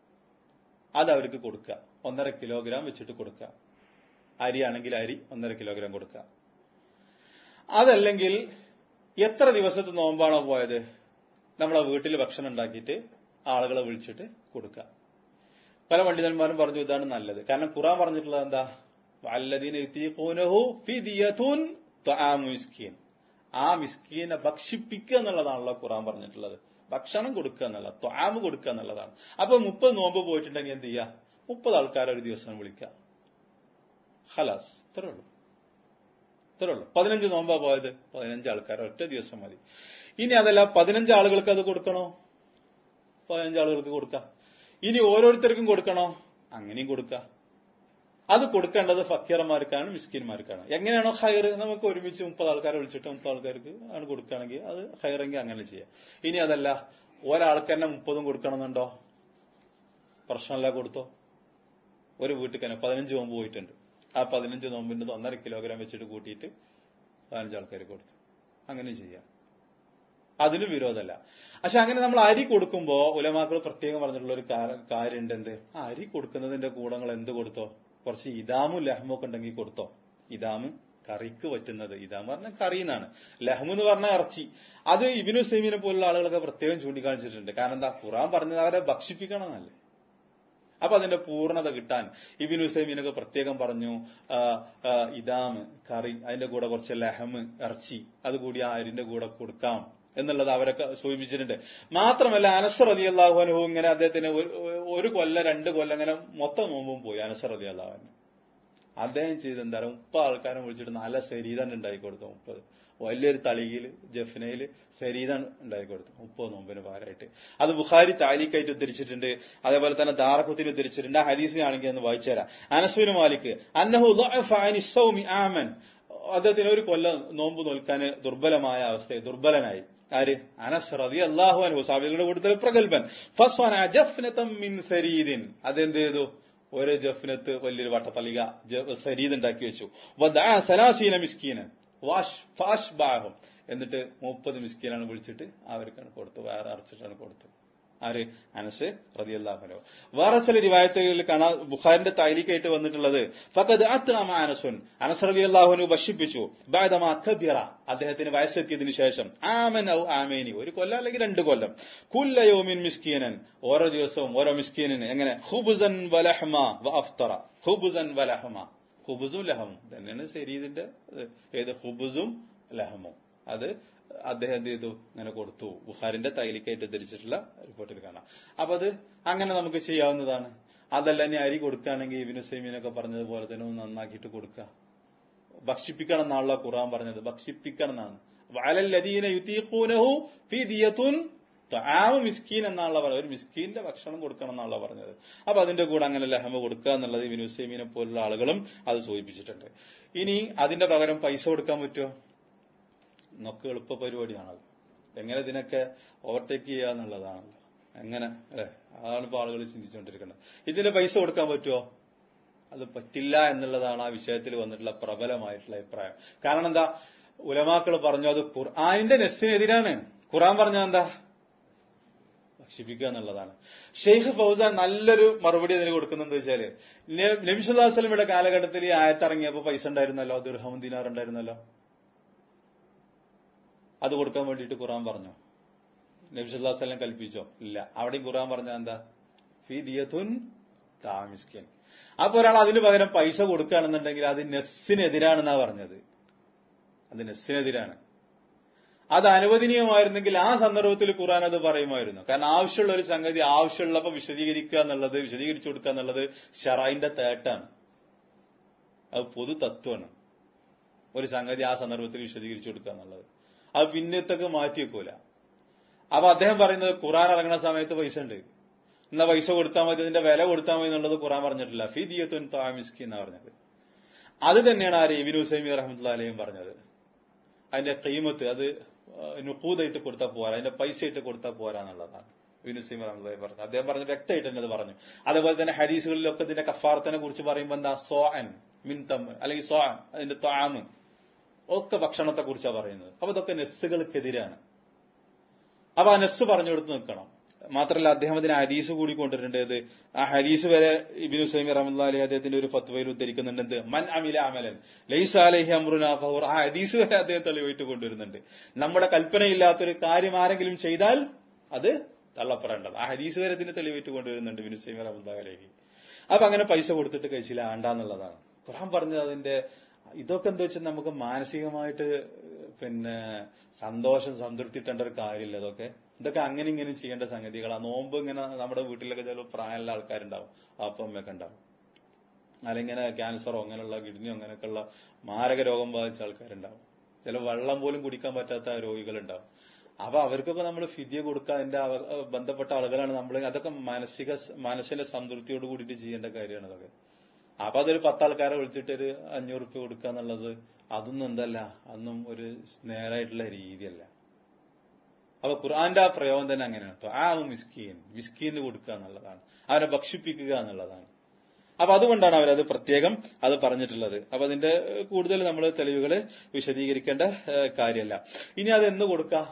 അത് അവർക്ക് കൊടുക്കുക ഒന്നര കിലോഗ്രാം വെച്ചിട്ട് കൊടുക്കുക അരിയാണെങ്കിൽ അരി ഒന്നര കിലോഗ്രാം കൊടുക്കുക അതല്ലെങ്കിൽ എത്ര ദിവസത്തെ നോമ്പാണോ പോയത് നമ്മളെ വീട്ടിൽ ഭക്ഷണം ഉണ്ടാക്കിയിട്ട് ആളുകളെ വിളിച്ചിട്ട് കൊടുക്കുക പല പണ്ഡിതന്മാരും പറഞ്ഞു ഇതാണ് നല്ലത് കാരണം ഖുറാൻ പറഞ്ഞിട്ടുള്ളത് എന്താ വല്ലദീന യുതീഖൂനഹു ഫിദിയതുൻ ത്വആമു മിസ്കീൻ ആ മിസ്കീനെ ഭക്ഷിപ്പിക്കുക എന്നുള്ളതാണല്ലോ ഖുറാൻ പറഞ്ഞിട്ടുള്ളത് ഭക്ഷണം കൊടുക്കുക എന്നുള്ളത് ത്വാമ് കൊടുക്കുക എന്നുള്ളതാണ് അപ്പൊ മുപ്പത് നോമ്പ് പോയിട്ടുണ്ടെങ്കിൽ എന്ത് ചെയ്യുക മുപ്പത് ആൾക്കാരെ ഒരു ദിവസം വിളിക്കുക ഹലാസ് ഇത്രേ ഉള്ളൂ ഇത്രേ ഉള്ളൂ പതിനഞ്ച് നോമ്പാ പോയത് പതിനഞ്ച് ആൾക്കാർ ഒറ്റ ദിവസം മതി ഇനി അതല്ല പതിനഞ്ച് ആളുകൾക്ക് അത് കൊടുക്കണോ പതിനഞ്ച് ആളുകൾക്ക് കൊടുക്കാം ഇനി ഓരോരുത്തർക്കും കൊടുക്കണോ അങ്ങനെയും കൊടുക്കാം അത് കൊടുക്കേണ്ടത് ഫക്കീറന്മാർക്കാണ് മിസ്കിന്മാർക്കാണ് എങ്ങനെയാണോ ഹയർ നമുക്ക് ഒരുമിച്ച് മുപ്പത് ആൾക്കാരെ വിളിച്ചിട്ട് മുപ്പത് ആൾക്കാർക്ക് ആണ് കൊടുക്കുകയാണെങ്കിൽ അത് ഹയറെങ്കിൽ അങ്ങനെ ചെയ്യാം ഇനി അതല്ല ഒരാൾക്ക് തന്നെ മുപ്പതും കൊടുക്കണമെന്നുണ്ടോ പ്രശ്നമല്ല കൊടുത്തോ ഒരു വീട്ടിൽ തന്നെ പതിനഞ്ച് നോമ്പ് പോയിട്ടുണ്ട് ആ പതിനഞ്ച് നോമ്പിന്റെ ഒന്നര കിലോഗ്രാം വെച്ചിട്ട് കൂട്ടിയിട്ട് പതിനഞ്ച് ആൾക്കാർ കൊടുത്തു അങ്ങനെ ചെയ്യാം അതിന് വിരോധമല്ല പക്ഷെ അങ്ങനെ നമ്മൾ അരി കൊടുക്കുമ്പോ ഉലമാക്കൾ പ്രത്യേകം പറഞ്ഞിട്ടുള്ള ഒരു കാര്യമുണ്ട് എന്ത് ആ അരി കൊടുക്കുന്നതിന്റെ കൂടെ നിങ്ങൾ എന്ത് കൊടുത്തോ കുറച്ച് ഇതാമും ലഹമും ഒക്കെ ഉണ്ടെങ്കിൽ കൊടുത്തോ ഇതാമ് കറിക്ക് പറ്റുന്നത് ഇതാം പറഞ്ഞാൽ കറി എന്നാണ് ലഹമു എന്ന് പറഞ്ഞാൽ ഇറച്ചി അത് ഇബിനു സൈമിനെ പോലുള്ള ആളുകളൊക്കെ പ്രത്യേകം ചൂണ്ടിക്കാണിച്ചിട്ടുണ്ട് കാരണം എന്താ ഖുറാൻ പറഞ്ഞത് അവരെ ഭക്ഷിപ്പിക്കണം എന്നല്ലേ അപ്പൊ അതിന്റെ പൂർണ്ണത കിട്ടാൻ ഇബിൻ ഹുസൈമീനൊക്കെ പ്രത്യേകം പറഞ്ഞു ഇതാമ് കറി അതിന്റെ കൂടെ കുറച്ച് ലഹമ് ഇറച്ചി അതുകൂടി ആ അരിന്റെ കൂടെ കൊടുക്കാം എന്നുള്ളത് അവരൊക്കെ സൂചിപ്പിച്ചിട്ടുണ്ട് മാത്രമല്ല അനസർ അലി അള്ളാഹുനു ഇങ്ങനെ അദ്ദേഹത്തിന് ഒരു കൊല്ല രണ്ട് കൊല്ലം ഇങ്ങനെ മൊത്തം നോമ്പും പോയി അനസർ അലി അള്ളാഹുന് അദ്ദേഹം ചെയ്ത് എന്താ മുപ്പത് ആൾക്കാരെ വിളിച്ചിട്ട് നല്ല ശരീരം ഉണ്ടാക്കി കൊടുത്തു മുപ്പത് വലിയൊരു തളിയിൽ ജഫ്നയിൽ ശരീരം ഉണ്ടാക്കി കൊടുത്തു മുപ്പത് നോമ്പിന് പാരായിട്ട് അത് ബുഖാരി താലിക്കായിട്ട് ഉദ്ധരിച്ചിട്ടുണ്ട് അതേപോലെ തന്നെ ദാറക്കുത്തിൽ ഉദ്ധരിച്ചിട്ടുണ്ട് ആ ഹരീസിനാണെങ്കിൽ ഒന്ന് വായിച്ചുതരാം അനസുവിന് മാലിക്ക് അന്നഹു ആമൻ അദ്ദേഹത്തിന് ഒരു കൊല്ലം നോമ്പ് നോൽക്കാൻ ദുർബലമായ അവസ്ഥ ദുർബലനായി ആര് അനസ് റതി അള്ളാഹു അനു സാബികളുടെ കൂടുതൽ പ്രഗത്ഭൻ ഫസ്വാന ജഫ്നതം മിൻ സരീദിൻ അതെന്ത് ചെയ്തു ഒരു ജഫ്നത്ത് വലിയൊരു വട്ടത്തളിക സരീദ് ഉണ്ടാക്കി വെച്ചു സലാസീന മിസ്കീനൻ വാഷ് ഫാഷ് ബാഹും എന്നിട്ട് മുപ്പത് മിസ്കീനാണ് വിളിച്ചിട്ട് അവർക്കാണ് കൊടുത്തു വേറെ അറച്ചിട്ടാണ് കൊടുത്തത് ആര് അനസ് റതിയല്ലാഹുനോ വേറെ ചില റിവായത്തുകളിൽ കാണാൻ ബുഖാരിന്റെ താലിക്കായിട്ട് വന്നിട്ടുള്ളത് ഫക്കത് അത്നാമ അനസുൻ അനസ് റതി അള്ളാഹുനു ഭക്ഷിപ്പിച്ചു ബാദമാ കബിറ അദ്ദേഹത്തിന് വയസ്സെത്തിയതിനു ശേഷം ആമൻ ഔ ആമേനി ഒരു കൊല്ലം അല്ലെങ്കിൽ രണ്ട് കൊല്ലം കുല്ലയോമിൻ മിസ്കീനൻ ഓരോ ദിവസവും ഓരോ മിസ്കീനന് എങ്ങനെ ഹുബുസൻ വലഹ്മ വ അഫ്തറ ഹുബുസൻ വലഹ്മ ഹുബുസും ലഹമും തന്നെയാണ് ശരീരത്തിന്റെ ഏത് ഹുബുസും ലഹമും അത് അദ്ദേഹം എന്ത് ചെയ്തു അങ്ങനെ കൊടുത്തു ബുഹാരിന്റെ തൈലിക്കായിട്ട് ധരിച്ചിട്ടുള്ള റിപ്പോർട്ടിൽ കാണാം അപ്പൊ അത് അങ്ങനെ നമുക്ക് ചെയ്യാവുന്നതാണ് അതല്ല ഇനി അരി കൊടുക്കുകയാണെങ്കിൽ ഇബിനു സൈമീനൊക്കെ പറഞ്ഞതുപോലെ തന്നെ ഒന്ന് നന്നാക്കിയിട്ട് കൊടുക്കുക ഭക്ഷിപ്പിക്കണം എന്നാണല്ലോ ഖുറാൻ പറഞ്ഞത് ഭക്ഷിപ്പിക്കണം എന്നാണ് വലല്ലദീന യുതീഖൂനഹു ഫിദിയത്തുൻ ത്വാമു മിസ്കീൻ എന്നാണല്ലോ പറഞ്ഞത് ഒരു മിസ്കീന്റെ ഭക്ഷണം കൊടുക്കണം എന്നാണല്ലോ പറഞ്ഞത് അപ്പൊ അതിന്റെ കൂടെ അങ്ങനെ ലഹമ കൊടുക്കുക എന്നുള്ളത് ഇബിനു സൈമീനെ പോലുള്ള ആളുകളും അത് സൂചിപ്പിച്ചിട്ടുണ്ട് ഇനി അതിന്റെ പകരം പൈസ കൊടുക്കാൻ പറ്റുമോ നമുക്ക് എളുപ്പ പരിപാടിയാണല്ലോ എങ്ങനെ ഇതിനൊക്കെ ഓവർടേക്ക് ചെയ്യുക എന്നുള്ളതാണല്ലോ എങ്ങനെ അല്ലെ അതാണ് ഇപ്പൊ ആളുകൾ ചിന്തിച്ചുകൊണ്ടിരിക്കുന്നത് ഇതിന് പൈസ കൊടുക്കാൻ പറ്റുമോ അത് പറ്റില്ല എന്നുള്ളതാണ് ആ വിഷയത്തിൽ വന്നിട്ടുള്ള പ്രബലമായിട്ടുള്ള അഭിപ്രായം കാരണം എന്താ ഉലമാക്കൾ പറഞ്ഞു അത് ഖുർആാനിന്റെ നെസ്സിനെതിരാണ് ഖുർആൻ പറഞ്ഞ എന്താ ഭക്ഷിപ്പിക്കുക എന്നുള്ളതാണ് ഷെയ്ഖ് ഫൗസാൻ നല്ലൊരു മറുപടി അതിന് കൊടുക്കുന്നെന്ന് വെച്ചാല് നബി സുല്ലാ വസ്ലമിയുടെ കാലഘട്ടത്തിൽ ഈ ആയത്തിറങ്ങിയപ്പോ പൈസ ഉണ്ടായിരുന്നല്ലോ ദീർഹം ദിനാർ ഉണ്ടായിരുന്നല്ലോ അത് കൊടുക്കാൻ വേണ്ടിയിട്ട് ഖുറാൻ പറഞ്ഞു നബി സുല്ലാ വസ്ലം കൽപ്പിച്ചോ ഇല്ല അവിടെയും ഖുറാൻ പറഞ്ഞ എന്താ ഫി ദിയത്തുൻ താമിസ്കിൻ അപ്പൊ ഒരാൾ അതിന് പകരം പൈസ കൊടുക്കുകയാണെന്നുണ്ടെങ്കിൽ അത് നെസ്സിനെതിരാണെന്നാ പറഞ്ഞത് അത് നെസ്സിനെതിരാണ് അത് അനുവദനീയമായിരുന്നെങ്കിൽ ആ സന്ദർഭത്തിൽ ഖുറാൻ അത് പറയുമായിരുന്നു കാരണം ആവശ്യമുള്ള ഒരു സംഗതി ആവശ്യമുള്ളപ്പോ വിശദീകരിക്കുക എന്നുള്ളത് വിശദീകരിച്ചു കൊടുക്കുക എന്നുള്ളത് ഷറായിന്റെ തേട്ടാണ് അത് പൊതു തത്വമാണ് ഒരു സംഗതി ആ സന്ദർഭത്തിൽ വിശദീകരിച്ചു കൊടുക്കുക എന്നുള്ളത് അത് പിന്നത്തേക്ക് മാറ്റി വെക്കൂല അപ്പൊ അദ്ദേഹം പറയുന്നത് ഖുറാൻ ഇറങ്ങുന്ന സമയത്ത് പൈസ ഉണ്ട് എന്നാ പൈസ കൊടുത്താൽ മതി അതിന്റെ വില കൊടുത്താൽ മതി എന്നുള്ളത് ഖുറാൻ പറഞ്ഞിട്ടില്ല ഫി ദിയത്തുൻ താമിസ്കി എന്നാ പറഞ്ഞത് അത് തന്നെയാണ് ആര് ഇബിൻ ഹുസൈമി റഹ്മത്തുള്ള അലയും പറഞ്ഞത് അതിന്റെ കീമത്ത് അത് നുക്കൂതായിട്ട് കൊടുത്താൽ പോരാ അതിന്റെ പൈസ ഇട്ട് കൊടുത്താൽ പോരാ എന്നുള്ളതാണ് ഇബിൻ ഹുസൈമി റഹ്മത്തുള്ള പറഞ്ഞു അദ്ദേഹം പറഞ്ഞു വ്യക്തമായിട്ട് തന്നെ അത് പറഞ്ഞു അതുപോലെ തന്നെ ഹദീസുകളിലൊക്കെ ഇതിന്റെ കഫാർത്തിനെ കുറിച്ച് പറയുമ്പോൾ എന്താ സോ അൻ മിൻ തമ്മ് അല്ലെങ്കിൽ സോ അൻ അതിന്റെ ത്വാമ് ഒക്കെ ഭക്ഷണത്തെ കുറിച്ചാണ് പറയുന്നത് അപ്പൊ ഇതൊക്കെ നെസ്സുകൾക്കെതിരാണ് അപ്പൊ ആ നെസ് പറഞ്ഞു കൊടുത്ത് നിൽക്കണം മാത്രമല്ല അദ്ദേഹം അതിന് ഹദീസ് കൂടി കൊണ്ടുവരേണ്ടത് ആ ഹദീസ് വരെ ഇബിനു സൈമി റഹ്മദ് അലി അദ്ദേഹത്തിന്റെ ഒരു ഫത്വയിൽ ഉദ്ധരിക്കുന്നുണ്ട് എന്ത് മൻ അമില അമലൻ ലൈസ അലഹി അമ്രുന ഫഹൂർ ആ ഹദീസ് വരെ അദ്ദേഹം തെളിവായിട്ട് കൊണ്ടുവരുന്നുണ്ട് നമ്മുടെ കൽപ്പനയില്ലാത്തൊരു കാര്യം ആരെങ്കിലും ചെയ്താൽ അത് തള്ളപ്പെടേണ്ടത് ആ ഹദീസ് വരെ ഇതിന് തെളിവായിട്ട് കൊണ്ടുവരുന്നുണ്ട് ഇബിനു സൈമി റഹ്മദ് അലഹി അപ്പൊ അങ്ങനെ പൈസ കൊടുത്തിട്ട് കഴിച്ചില്ല ആണ്ടാന്നുള്ളതാണ് ഖുർആൻ പറഞ്ഞത് അതിന്റെ ഇതൊക്കെ എന്താ വെച്ചാൽ നമുക്ക് മാനസികമായിട്ട് പിന്നെ സന്തോഷം സംതൃപ്തിട്ടേണ്ട ഒരു കാര്യമില്ല ഇതൊക്കെ ഇതൊക്കെ അങ്ങനെ ഇങ്ങനെ ചെയ്യേണ്ട സംഗതികളാണ് നോമ്പ് ഇങ്ങനെ നമ്മുടെ വീട്ടിലൊക്കെ ചില പ്രായമുള്ള ആൾക്കാരുണ്ടാവും അപ്പം അമ്മയൊക്കെ ഉണ്ടാവും അല്ലെങ്കിൽ ഇങ്ങനെ ക്യാൻസറോ അങ്ങനെയുള്ള കിഡ്നിയോ അങ്ങനെയൊക്കെയുള്ള മാരക രോഗം ബാധിച്ച ആൾക്കാരുണ്ടാവും ചില വെള്ളം പോലും കുടിക്കാൻ പറ്റാത്ത രോഗികളുണ്ടാവും അപ്പൊ അവർക്കൊക്കെ നമ്മൾ ഫിദിയ കൊടുക്കുക അതിന്റെ ബന്ധപ്പെട്ട ആളുകളാണ് നമ്മൾ അതൊക്കെ മാനസിക മാനസിക സംതൃപ്തിയോട് കൂടിയിട്ട് ചെയ്യേണ്ട കാര്യമാണ് അതൊക്കെ അപ്പൊ അതൊരു പത്താൾക്കാരെ വിളിച്ചിട്ട് ഒരു അഞ്ഞൂറ് റുപ്യ കൊടുക്കുക എന്നുള്ളത് അതൊന്നും എന്തല്ല അതൊന്നും ഒരു നേരായിട്ടുള്ള രീതിയല്ല അപ്പൊ ഖുർആന്റെ ആ പ്രയോഗം തന്നെ അങ്ങനെയാണ് ആ മിസ്കീൻ മിസ്കീന് കൊടുക്കുക എന്നുള്ളതാണ് അവരെ ഭക്ഷിപ്പിക്കുക എന്നുള്ളതാണ് അപ്പൊ അതുകൊണ്ടാണ് അവരത് പ്രത്യേകം അത് പറഞ്ഞിട്ടുള്ളത് അപ്പൊ അതിന്റെ കൂടുതൽ നമ്മൾ തെളിവുകൾ വിശദീകരിക്കേണ്ട കാര്യമല്ല ഇനി അത് എന്ന് കൊടുക്കാം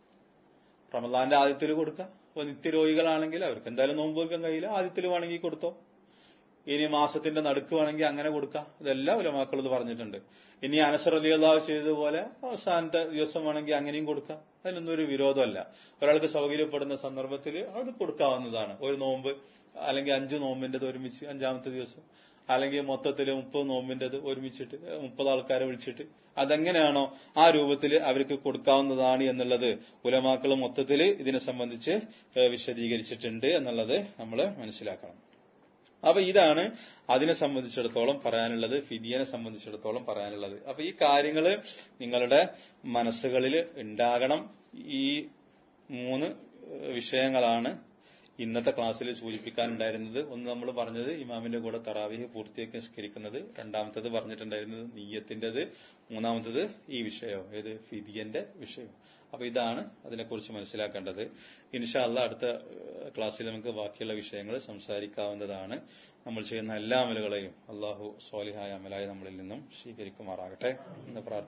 റമദാന്റെ ആദ്യത്തിൽ കൊടുക്കാം അപ്പൊ നിത്യരോഗികളാണെങ്കിൽ അവർക്ക് എന്തായാലും നോമ്പ് വെക്കാൻ കഴിയില്ല ആദ്യത്തിൽ വേണമെങ്കിൽ കൊടുത്തോ ഇനി മാസത്തിന്റെ നടുക്ക് വേണമെങ്കിൽ അങ്ങനെ കൊടുക്കാം ഇതെല്ലാം ഉലമാക്കൾ ഇത് പറഞ്ഞിട്ടുണ്ട് ഇനി അനസർ അലി അള്ളാഹു ചെയ്തതുപോലെ അവസാനത്തെ ദിവസം വേണമെങ്കിൽ അങ്ങനെയും കൊടുക്കാം അതിനൊന്നും ഒരു വിരോധമല്ല ഒരാൾക്ക് സൗകര്യപ്പെടുന്ന സന്ദർഭത്തിൽ അത് കൊടുക്കാവുന്നതാണ് ഒരു നോമ്പ് അല്ലെങ്കിൽ അഞ്ച് നോമ്പിന്റേത് ഒരുമിച്ച് അഞ്ചാമത്തെ ദിവസം അല്ലെങ്കിൽ മൊത്തത്തിൽ മുപ്പത് നോമ്പിന്റേത് ഒരുമിച്ചിട്ട് മുപ്പത് ആൾക്കാരെ വിളിച്ചിട്ട് അതെങ്ങനെയാണോ ആ രൂപത്തിൽ അവർക്ക് കൊടുക്കാവുന്നതാണ് എന്നുള്ളത് ഉലമാക്കൾ മൊത്തത്തിൽ ഇതിനെ സംബന്ധിച്ച് വിശദീകരിച്ചിട്ടുണ്ട് എന്നുള്ളത് നമ്മൾ മനസ്സിലാക്കണം അപ്പൊ ഇതാണ് അതിനെ സംബന്ധിച്ചിടത്തോളം പറയാനുള്ളത് ഫിദിയനെ സംബന്ധിച്ചിടത്തോളം പറയാനുള്ളത് അപ്പൊ ഈ കാര്യങ്ങൾ നിങ്ങളുടെ മനസ്സുകളിൽ ഉണ്ടാകണം ഈ മൂന്ന് വിഷയങ്ങളാണ് ഇന്നത്തെ ക്ലാസ്സിൽ സൂചിപ്പിക്കാനുണ്ടായിരുന്നത് ഒന്ന് നമ്മൾ പറഞ്ഞത് ഇമാമിന്റെ കൂടെ തറാവിഹ് പൂർത്തിയാക്കി നിസ്കരിക്കുന്നത് രണ്ടാമത്തത് പറഞ്ഞിട്ടുണ്ടായിരുന്നത് നീയത്തിന്റേത് മൂന്നാമത്തത് ഈ വിഷയം ഏത് ഫിദിയന്റെ വിഷയം അപ്പൊ ഇതാണ് അതിനെക്കുറിച്ച് മനസ്സിലാക്കേണ്ടത് ഇൻഷാ അല്ല അടുത്ത ക്ലാസ്സിൽ നമുക്ക് ബാക്കിയുള്ള വിഷയങ്ങൾ സംസാരിക്കാവുന്നതാണ് നമ്മൾ ചെയ്യുന്ന എല്ലാ അമലുകളെയും അള്ളാഹു സ്വാലിഹായ അമലായി നമ്മളിൽ നിന്നും സ്വീകരിക്കുമാറാകട്ടെ എന്ന് പ്രാർത്ഥന